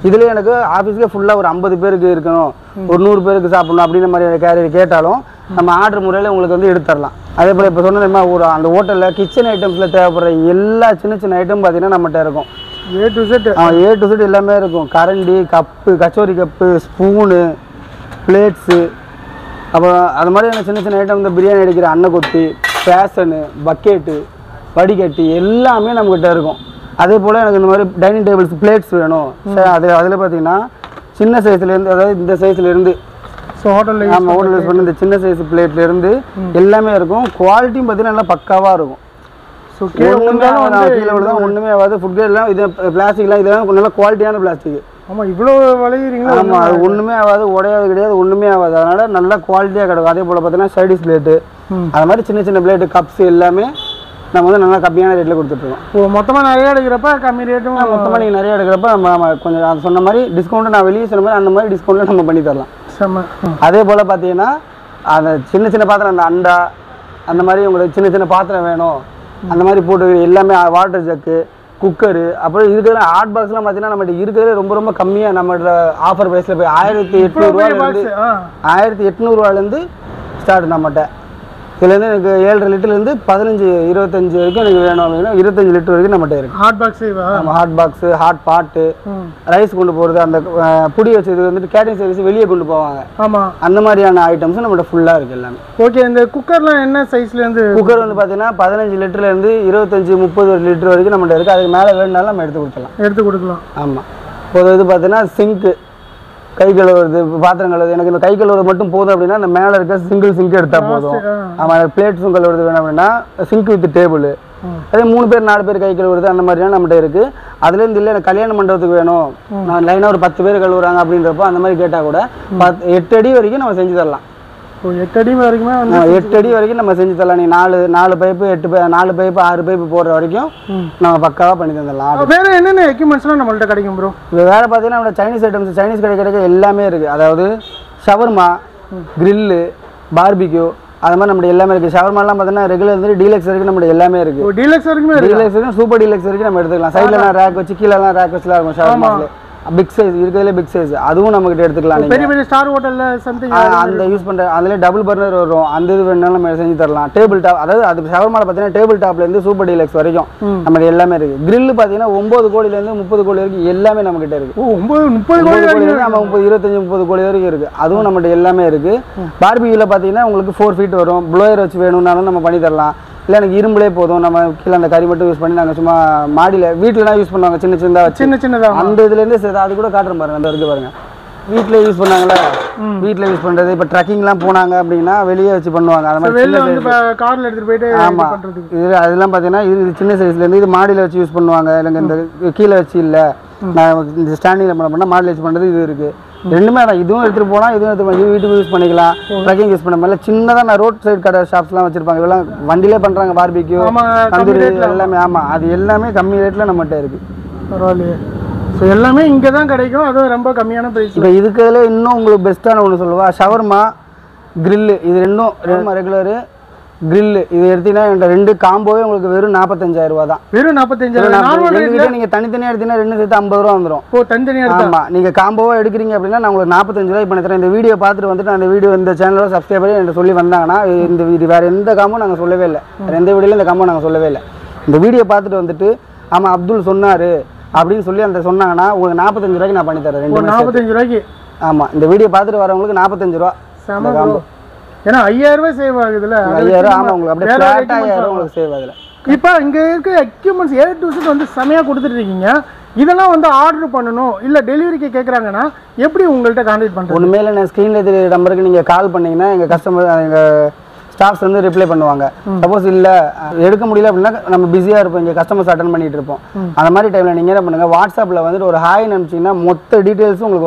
இதுல எனக்கு ஆஃபீஸ்க்கே ஃபுல்லாக ஒரு ஐம்பது பேருக்கு இருக்கணும் ஒரு நூறு பேருக்கு சாப்பிடணும் அப்படின்ற மாதிரி கேரியர் கேட்டாலும் நம்ம ஆர்டர் முறையில் உங்களுக்கு வந்து எடுத்து தரலாம் அதே போல் இப்போ சொன்ன மாதிரி ஒரு அந்த ஹோட்டலில் கிச்சன் ஐட்டம்ஸில் தேவைப்படுற எல்லா சின்ன சின்ன ஐட்டம் பார்த்தீங்கன்னா நம்மகிட்ட இருக்கும் A to Z A to Z எல்லாமே இருக்கும் கரண்டி cup kachori cup spoon plates அப்புறம் அது மாதிரியான சின்ன சின்ன ஐட்டம் இந்த பிரியாணி அடிக்கிற அன்னக்கொத்தி பேசனு பக்கெட்டு வடிகட்டி எல்லாமே நம்மக்கிட்ட இருக்கும் அதே போல் எனக்கு இந்த மாதிரி டைனிங் டேபிள்ஸ் பிளேட்ஸ் வேணும் சரி, அது அதில் பார்த்தீங்கன்னா சின்ன சைஸ்லேருந்து அதாவது இந்த சைஸ்லேருந்து ஸோ ஹோட்டலில் நம்ம ஹோட்டல் யூஸ் பண்ண இந்த சின்ன சைஸ் பிளேட்லேருந்து எல்லாமே இருக்கும் குவாலிட்டியும் பார்த்தீங்கன்னா நல்லா பக்காவாக இருக்கும் ஸோ ஒண்ணுமே ஆகாது, கீழே விழுதான் ஒன்றுமே ஆகாது ஃபுட் கிரேட்லாம் இது பிளாஸ்டிக்லாம் இதெல்லாம் கொஞ்சம் நல்லா குவாலிட்டியான பிளாஸ்டிக் ஆமாம் இவ்வளோ விளையிறீங்களா ஆமாம் அது ஒன்றுமே ஆகாது உடையாது கிடையாது ஒன்றுமே ஆகாது அதனால நல்லா குவாலிட்டியாக கிடக்கும் அதே போல் பார்த்தீங்கன்னா சைடிஸ் பிளேட்டு அது மாதிரி சின்ன சின்ன பிளேட்டு கப்ஸ் எல்லாமே நம்ம வந்து நல்லா கம்மியான ரேட்டில் கொடுத்துட்ருக்கோம் ஓ மொத்தமாக நிறைய எடுக்கிறப்ப கம்மி ரேட்டும் மொத்தமாக நீங்கள் நிறைய எடுக்கிறப்ப நம்ம நம்ம கொஞ்சம் அது சொன்ன மாதிரி டிஸ்கவுண்ட்டு நான் வெளியே சொன்ன மாதிரி அந்த மாதிரி டிஸ்கவுண்ட்டில் நம்ம பண்ணி தரலாம் செம்ம ம். அதே போல் பார்த்தீங்கன்னா அந்த சின்ன சின்ன பாத்திரம் அந்த அண்டா அந்த மாதிரி உங்களுக்கு சின்ன சின்ன பாத்திரம் வேணும் அந்த மாதிரி போட்டு எல்லாமே வாட்டர் ஜக்கு குக்கரு அப்புறம் இருக்கிற ஹாட் பாக்ஸ்லாம் பார்த்தீங்கன்னா நம்மகிட்ட இருக்கிறதுல ரொம்ப ரொம்ப கம்மியாக நம்மளோட ஆஃபர் ப்ரைஸில் போய் ஆயிரத்தி இவ்வளோ பெரிய எட்நூறுவாலேருந்து பாக்ஸ் ஆ ஆயிரத்தி எட்நூறுவாலேருந்து ஸ்டார்ட் நம்மகிட்ட இதுலேருந்து எனக்கு ஏழரை லிட்டர்லேருந்து பதினஞ்சு இருபத்தஞ்சு வரைக்கும் எனக்கு வேணும் அப்படின்னா இருபத்தஞ்சு லிட்டர் வரைக்கும் நம்மகிட்ட இருக்கு ஹாட் பாக்ஸ் நம்ம ஹாட் பாக்ஸு ஹாட் பாட்டு ம் ரைஸ் கொண்டு போகிறது அந்த அஹ், புடி வச்சது வந்துட்டு கேட்டரிங் சர்வீஸ் வெளியே கொண்டு போவாங்க ஆமாம் அந்த மாதிரியான ஐட்டம்ஸ் நம்மகிட்ட ஃபுல்லாக இருக்குது எல்லாமே ஓகே இந்த குக்கர்லாம் என்ன சைஸ்லேருந்து குக்கர் வந்து பார்த்தீங்கன்னா பதினஞ்சு லிட்டர்லேருந்து இருபத்தஞ்சி முப்பது லிட்டர் வரைக்கும் நம்மகிட்ட இருக்குது அதுக்கு மேலே வேணுனாலும் நம்ம எடுத்து கொடுத்துலாம் எடுத்து கொடுக்கலாம் ஆமாம் ஒரு இது பார்த்தீங்கன்னா சிங்க்கு கை கழுவுறது பாத்திரம் கழுவுறது எனக்கு இந்த கை கழுவுறது மட்டும் போதும் அப்படின்னா அந்த மேலே இருக்க சிங்கிள் சிங்க் எடுத்தால் போதும் ஆ. ஆமாம் எனக்கு பிளேட்ஸும் கழுவுறது வேணும் அப்படின்னா சிங்க் வித் டேபிள் அதே மூணு பேர் நாலு பேர் கை கழுவுறது அந்த மாதிரிலாம் நம்மகிட்ட இருக்குது அதுலேருந்து இல்லை எனக்கு கல்யாண மண்டபத்துக்கு வேணும் நான் லைனாக ஒரு பத்து பேர் கழுவுறாங்க அப்படின்றப்போ அந்த மாதிரி கேட்டால் கூட பத்து எட்டு அடி வரைக்கும் நம்ம செஞ்சு தரலாம் ஓ எட்டு அடி வரைக்குமே வந்து ஆ, எட்டு அடி வரைக்கும் நம்ம செஞ்சு தரலாம் நீ நாலு நாலு பைப்பு எட்டு பை நாலு பைப்பு ஆறு பைப்பு போடுற வரைக்கும் நம்ம பக்காவாக பண்ணி தந்துடலாம் வேற என்னென்ன எக்யூப்மெண்ட்ஸ்லாம் நம்மள்ட்ட கிடைக்கும் ப்ரோ இப்போ வேறு பார்த்தீங்கன்னா நம்ம சைனீஸ் ஐட்டம்ஸ் சைனீஸ் கடை கிடைக்க எல்லாமே இருக்குது அதாவது ஷவர்மா கிரில்லு பார்பிக்யூ அது மாதிரி நம்மளுடைய எல்லாமே இருக்குது ஷவர்மாலாம் பார்த்தீங்கன்னா ரெகுலர் இருந்து டீலக்ஸ் வரைக்கும் நம்மளுடைய எல்லாமே இருக்குது ஓ டீலக்ஸ் வரைக்குமே இருக்கு டீலக்ஸ் வரைக்கும் சூப்பர் டீலக்ஸ் வரைக்கும் நம்ம எடுத்துக்கலாம் சைட்லலாம் ரேக் வச்சு கீழெல்லாம் ரேக் வச்சுலாம் இருக்கும் ஷவர்மாவில் பிக் சைஸ் இருக்கிறதுல பிக் சைஸ் அதுவும் நம்மகிட்ட எடுத்துக்கலாம் நீங்கள் பெரிய பெரிய ஸ்டார் ஹோட்டல்ல சம்திங் அந்த யூஸ் பண்ணுற அதில் டபுள் பர்னர் வரும் அந்த இது வேணாலும் நம்ம செஞ்சு தரலாம் டேபிள் டாப் அதாவது அது ஷவர்மாவில் பார்த்தீங்கன்னா டேபிள் டாப்லேருந்து சூப்பர் டீலக்ஸ் வரைக்கும் நம்மகிட்ட எல்லாமே இருக்குது grill பார்த்தீங்கன்னா ஒம்பது கோடியிலேருந்து முப்பது கோடி வரைக்கும் எல்லாமே நம்மகிட்ட இருக்குது ஓ ஒன்பது முப்பது கோடி முப்பது கோடி வரைக்கும் வரைக்கும் நம்ம முப்பது இருபத்தஞ்சு முப்பது கோடி வரைக்கும் இருக்கு அதுவும் நம்மகிட்ட எல்லாமே இருக்கு பார்பிக்யூல பார்த்தீங்கன்னா உங்களுக்கு ஃபோர் ஃபீட் வரும் ப்ளோயர் வச்சு வேணும்னாலும் நம்ம பண்ணி தரலாம் இல்லை எனக்கு இரும்புலே போதும் நம்ம கீழே அந்த கறி மட்டும் யூஸ் பண்ணி நாங்கள் சும்மா மாடியில் வீட்டிலலாம் யூஸ் பண்ணுவாங்க சின்ன சின்னதாக வச்சு சின்ன சின்னதா அந்த இதுலேருந்து சரி அது கூட காட்டுறேன் பாருங்க அந்த இருக்கு பாருங்க வீட்டில் யூஸ் பண்ணாங்களே வீட்டில் யூஸ் பண்ணுறது இப்போ ட்ரக்கிங்லாம் போனாங்க அப்படின்னா வெளியே வச்சு பண்ணுவாங்க அது மாதிரி வெளில சின்ன வந்து இப்ப கார்ல எடுத்துட்டு போயிட்டு இது ஆமா பண்றதுக்கு இது அதெல்லாம் பார்த்தீங்கன்னா இது இது சின்ன சைஸ்ல இருந்து இது மாடியில் வச்சு யூஸ் பண்ணுவாங்க இல்லைங்க இந்த கீழே வச்சு இல்லை நான் இந்த ஸ்டாண்டிங்கில் பண்ண பண்ணால் மாடியில் வச்சு பண்ணுறது இது இருக்கு ரெண்டுமே அதான் இதுவும் எடுத்துட்டு போனால் இதுவும் எடுத்து இது வீட்டுக்கு யூஸ் பண்ணிக்கலாம் ட்ரக்கிங் யூஸ் பண்ண மாதிரி சின்னதாக நான் ரோட் சைடு கடை ஷாப்ஸ்லாம் வச்சிருப்பாங்க இதெல்லாம் வண்டியிலே பண்ணுறாங்க பார்பிக்யூ ஆமா, கம்மி தந்தூரி rate ல. எல்லாமே ஆமாம் அது எல்லாமே கம்மி ரேட்டில் நம்மகிட்ட இருக்கு பரவாயில்லையே ஸோ எல்லாமே இங்கே தான் கிடைக்கும் அதுவும் ரொம்ப கம்மியான ப்ரைஸ் இப்போ இதுக்குதுல இன்னும் உங்களுக்கு பெஸ்ட்டான ஒன்று சொல்லுவா ஷவர்மா கிரில்லு இது ரெண்டும் ரெண்டும் ரெகுலரு கிரில்லு இது எடுத்தீங்கன்னா என்கிட்ட ரெண்டு காம்போவே உங்களுக்கு வெறும் நாற்பத்தஞ்சாயிரம் ரூபா தான் வெறும் நாற்பத்தஞ்சாயிரம் நார்மல் ரேட்ல எங்ககிட்ட நீங்க தனித்தனியா எடுத்தீங்கன்னா ரெண்டு சேர்த்து ஐம்பது ரூபா வந்துரும் ஓ தனித்தனியாக இருக்கா ஆமா நீங்க காம்போவா எடுக்கிறீங்க அப்படின்னா நான் உங்களுக்கு நாற்பத்தஞ்சு ரூபாய் பண்ணி தரேன் இந்த வீடியோ பார்த்துட்டு வந்துட்டு அந்த வீடியோ இந்த சேனலோட சப்ஸ்கிரைப் பண்ணி என்கிட்ட சொல்லி வந்தாங்கன்னா இந்த இது வேற எந்த காம்போ நாங்க சொல்லவே இல்லை வேற எந்த வீடியோல இந்த காம்போ நாங்க சொல்லவே இல்லை இந்த வீடியோ பார்த்துட்டு வந்துட்டு ஆமா அப்துல் சொன்னாரு அப்படின்னு சொல்லி அந்த சொன்னாங்கன்னா உங்களுக்கு நாற்பத்தஞ்சு ரூபாய்க்கு நான் பண்ணி தரேன் ஒரு ரெண்டு சேர்த்து. நாற்பத்தஞ்சு ரூபாய்க்கு ஆமா இந்த வீடியோ பார்த்துட்டு வரவங்களுக்கு நாற்பத்தஞ்சு ரூபா செம ப்ரோ ஏன்னா ஐயாயிரம் ரூபாய் சேவ் ஆகுதுல்ல அதை வச்சு ஐயாயிரம் நம்ம ஆமா உங்களுக்கு அப்படியே வேற flat equipments ஆயிரம் வாங்கலாம். உங்களுக்கு சேவ் ஆகுதுல இப்போ இங்கே இருக்க எக்யூப்மெண்ட்ஸ் ஏ டு செட் வந்து செமையாக கொடுத்துட்டு இருக்கீங்க இதெல்லாம் வந்து ஆர்டர் பண்ணணும் இல்லை டெலிவரிக்கு கேட்குறாங்கன்னா எப்படி உங்கள்கிட்ட கான்டாக்ட் பண்ணுறது ஒன்றுமே இல்லை நான் ஸ்க்ரீனில் தெரிய நம்பருக்கு நீங்கள் கால் பண்ணீங்கன்னா எங்கள் கஸ்டமர் எங்கள் ஸ்டாஃப்ஸ் வந்து ரிப்ளை பண்ணுவாங்க சப்போஸ் இல்லை எடுக்க முடியல அப்படின்னா நம்ம பிஸியாக இருப்போம் இங்கே கஸ்டமர்ஸ் அட்டன் பண்ணிட்டு இருப்போம் அந்த மாதிரி டைமில் நீங்கள் என்ன பண்ணுங்கள் வாட்ஸ்அப்பில் வந்துட்டு ஒரு ஹாய் அனுப்பிச்சிங்கன்னா மொத்த டீட்டெயில்ஸும் உங்களுக்கு வந்துடும்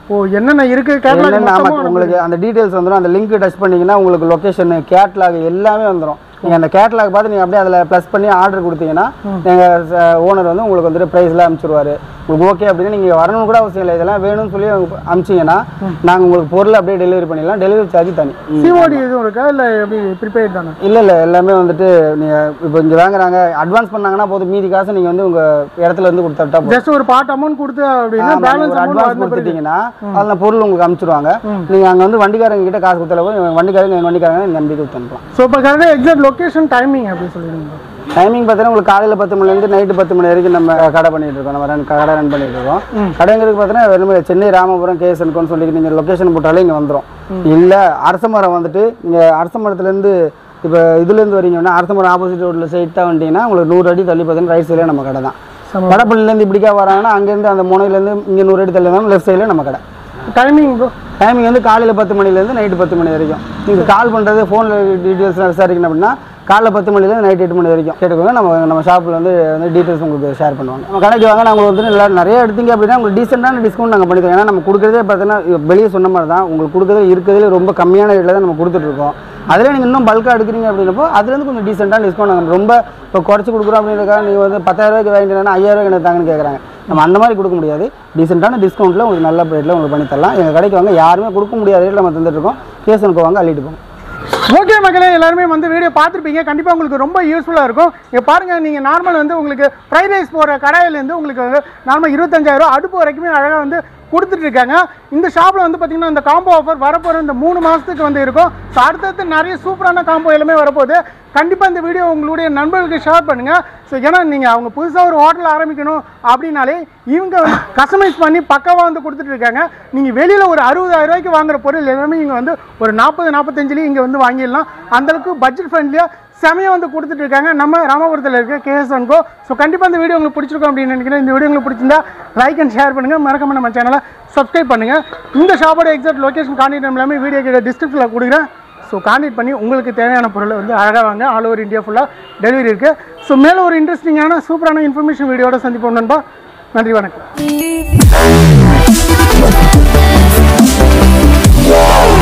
ஓ என்னென்ன இருக்கு கேட்கலாம் என்னென்ன ஆமாம் உங்களுக்கு அந்த டீட்டெயில்ஸ் வந்துடும் அந்த லிங்க் டச் பண்ணீங்கன்னா உங்களுக்கு லொக்கேஷன் கேட்லாக் எல்லாமே வந்துடும் நீங்கள் அந்த கேட்லாக் பார்த்து நீங்கள் அப்படியே அதில் ப்ளஸ் பண்ணி ஆர்டர் கொடுத்தீங்கன்னா எங்கள் ஓனர் வந்து உங்களுக்கு வந்துட்டு ப்ரைஸ்லாம் அனுப்பிச்சிருவாரு உங்களுக்கு ஓகே அப்படின்னா நீங்கள் வரணும் கூட அவசியம் இல்லை இதெல்லாம் வேணும்னு சொல்லி அனுப்பிச்சிங்கன்னா நாங்கள் உங்களுக்கு பொருள் அப்படியே டெலிவரி பண்ணிடலாம் டெலிவரி சார்ஜ் தனி சிஓடி எதுவும் இருக்கா இல்லை எப்படி ப்ரிப்பேர்ட் தானே இல்லை இல்லை எல்லாமே வந்துட்டு நீங்கள் இப்போ இங்கே வாங்குறாங்க அட்வான்ஸ் பண்ணாங்கன்னா போதும் மீதி காசு நீங்கள் வந்து உங்கள் இடத்துல இருந்து கொடுத்துட்டா போதும் ஜஸ்ட் ஒரு பார்ட் அமௌண்ட் கொடுத்து அப்படின்னா ஆமா, பேலன்ஸ் நீங்க ஒரு அமௌண்ட் அட்வான்ஸ் கொடுத்துட்டீங்கன்னா அதில் பொருள் உங்களுக்கு அனுப்பிச்சிருவாங்க நீங்கள் அங்கே வந்து வண்டிக்காரங்க கிட்ட காசு கொடுத்தால போய் வண்டிக்காரங்க எங்கள் வண்டிக்காரங்க நீங்கள் நம்பி கொடுத்து அனுப்பலாம் ஸோ இப்போ கரெக்டாக எக்ஸாக்ட் லொக்கேஷன் டைமிங் அப்படின்னு சொல்லிடுங்க டைமிங் பார்த்தீங்கன்னா உங்களுக்கு காலையில் பத்து மணிலேருந்து நைட்டு பத்து மணி வரைக்கும் நம்ம கடை பண்ணிட்டு இருக்கோம் நம்ம ரன் கடை ரன் பண்ணிட்டு இருக்கோம் கடைங்கிறது பார்த்தீங்கன்னா வெறும் சென்னை ராமபுரம் கேஎஸ்என்கோன்னு சொல்லி நீங்கள் லொக்கேஷன் போட்டாலே இங்கே வந்துடும் இல்லை அரச மரம் வந்துட்டு நீங்கள் அரச மரத்துலேருந்து இப்போ இதுலேருந்து வரீங்கன்னா அரச மரம் ஆப்போசிட் ரோட்டில் சைட்டாக வந்துட்டீங்கன்னா உங்களுக்கு நூறு அடி தள்ளி பார்த்தீங்கன்னா ரைட் சைடில் நம்ம கடை தான் வடப்பள்ளிலேருந்து இப்படிக்கா வராங்கன்னா அங்கேருந்து அந்த முனையிலேருந்து இங்கே நூறு அடி தள்ளி இருந்தாலும் லெஃப்ட் சைடில் நம்ம கடை டைமிங் ப்ரோ டைமிங் வந்து காலையில் பத்து மணிலேருந்து நைட்டு பத்து மணி வரைக்கும் நீங்கள் கால் பண்ணுறது ஃபோனில் டீட்டெயில்ஸ் விசாரிக்கணும் அப்படின்னா காலைல பத்து மணிலேருந்து நைட் எட்டு மணி வரைக்கும் கேட்டுக்கோங்க நம்ம நம்ம ஷாப்பில் வந்து வந்து டீட்டெயில்ஸ் உங்களுக்கு ஷேர் பண்ணுவாங்க நம்ம கடைக்கு வாங்க நாங்கள் வந்து நல்லா நிறைய எடுத்தீங்க அப்படின்னா உங்களுக்கு டீசெண்டான டிஸ்கவுண்ட் நாங்கள் பண்ணி தரோம் ஏன்னா நம்ம கொடுக்குறதே பார்த்தீங்கன்னா வெளியே சொன்ன மாதிரி தான் உங்களுக்கு கொடுக்குறதே இருக்கிறதுலே ரொம்ப கம்மியான ரேட்டில் தான் நம்ம கொடுத்துட்ருக்கோம் அதில் நீங்கள் இன்னும் பல்காக எடுக்கிறீங்க அப்படின்னப்போ அதுலேருந்து கொஞ்சம் டீசெண்டான டிஸ்கவுண்ட் நாங்கள் ரொம்ப இப்போ குறைச்சி கொடுக்குறோம் அப்படின்றக்காக நீங்கள் வந்து பத்தாயிரம் ரூபாய்க்கு வாங்கிட்டீங்கன்னா ஐயாயிரம் ரூபாய்க்கு எனக்கு தாங்கன்னு கேட்குறாங்க நம்ம அந்த மாதிரி கொடுக்க முடியாது டீசெண்டான டிஸ்கவுண்ட்டில் உங்களுக்கு நல்ல ரேட்டில் உங்களுக்கு பண்ணி தரலாம் எங்கள் கடைக்கு வாங்க யாருமே கொடுக்க முடியாத ரேட்டில் நம்ம தந்துட்டுருக்கோம் கேசனுக்கு வாங்க அள்ளிட்டு போங்க ஓகே மக்களே எல்லாருமே வந்து வீடியோ பார்த்துருப்பீங்க கண்டிப்பாக உங்களுக்கு ரொம்ப யூஸ்ஃபுல்லாக இருக்கும் இங்கே பாருங்கள் நீங்கள் நார்மல் வந்து உங்களுக்கு ஃப்ரைட் ரைஸ் போகிற கடாயிலேருந்து உங்களுக்கு வந்து நார்மல் இருபத்தஞ்சாயிரம் அடுப்பு வரைக்குமே அழகாக வந்து கொடுத்துட்டு இருக்காங்க இந்த ஷாப்பில் வந்து பார்த்தீங்கன்னா இந்த காம்போ ஆஃபர் வரப்போகிற இந்த மூணு மாதத்துக்கு வந்து இருக்கும் ஸோ அடுத்தடுத்து நிறைய சூப்பரான காம்போ எல்லாமே வரப்போகுது கண்டிப்பாக இந்த வீடியோ உங்களுடைய நண்பர்களுக்கு ஷேர் பண்ணுங்கள் ஸோ ஏன்னா நீங்கள் அவங்க புதுசாக ஒரு ஹோட்டல் ஆரம்பிக்கணும் அப்படின்னாலே இவங்க வந்து கஸ்டமைஸ் பண்ணி பக்காவாக வந்து கொடுத்துட்டு இருக்காங்க நீங்கள் வெளியில் ஒரு அறுபதாயிரம் ரூபாய்க்கு வாங்குற பொருள் எல்லாமே இங்கே வந்து ஒரு நாற்பது நாற்பத்தஞ்சிலையும் இங்கே வந்து வாங்கிடலாம் அந்தளவுக்கு பட்ஜெட் ஃப்ரெண்ட்லியாக செமையாக வந்து கொடுத்துட்டு இருக்காங்க நம்ம ராமபுரத்தில் இருக்க கேஎஸ் அன்கோ ஸோ கண்டிப்பாக இந்த வீடியோ உங்களுக்கு பிடிச்சிருக்கும் அப்படின்னு நினைக்கிறேன் இந்த வீடியோ உங்களுக்கு பிடிச்சிருந்தா லைக் அண்ட் ஷேர் பண்ணுங்கள் மறக்காம நம்ம சேனலை சப்ஸ்கிரைப் பண்ணுங்கள் இந்த ஷாப்போட எக்ஸாக்ட் லொகேஷன் கான்டாக்ட் எல்லாமே வீடியோ கீழே டிஸ்கிரிப்ஷனில் கொடுக்குறேன் ஸோ கான்டாக்ட் பண்ணி உங்களுக்கு தேவையான பொருளை வந்து அழகாக வாங்க ஆல் ஓவர் இந்தியா ஃபுல்லாக டெலிவரி இருக்குது ஸோ மேலே ஒரு இன்ட்ரெஸ்டிங்கான சூப்பரான இன்ஃபர்மேஷன் வீடியோட சந்திப்போம் நண்பா நன்றி வணக்கம் Wow.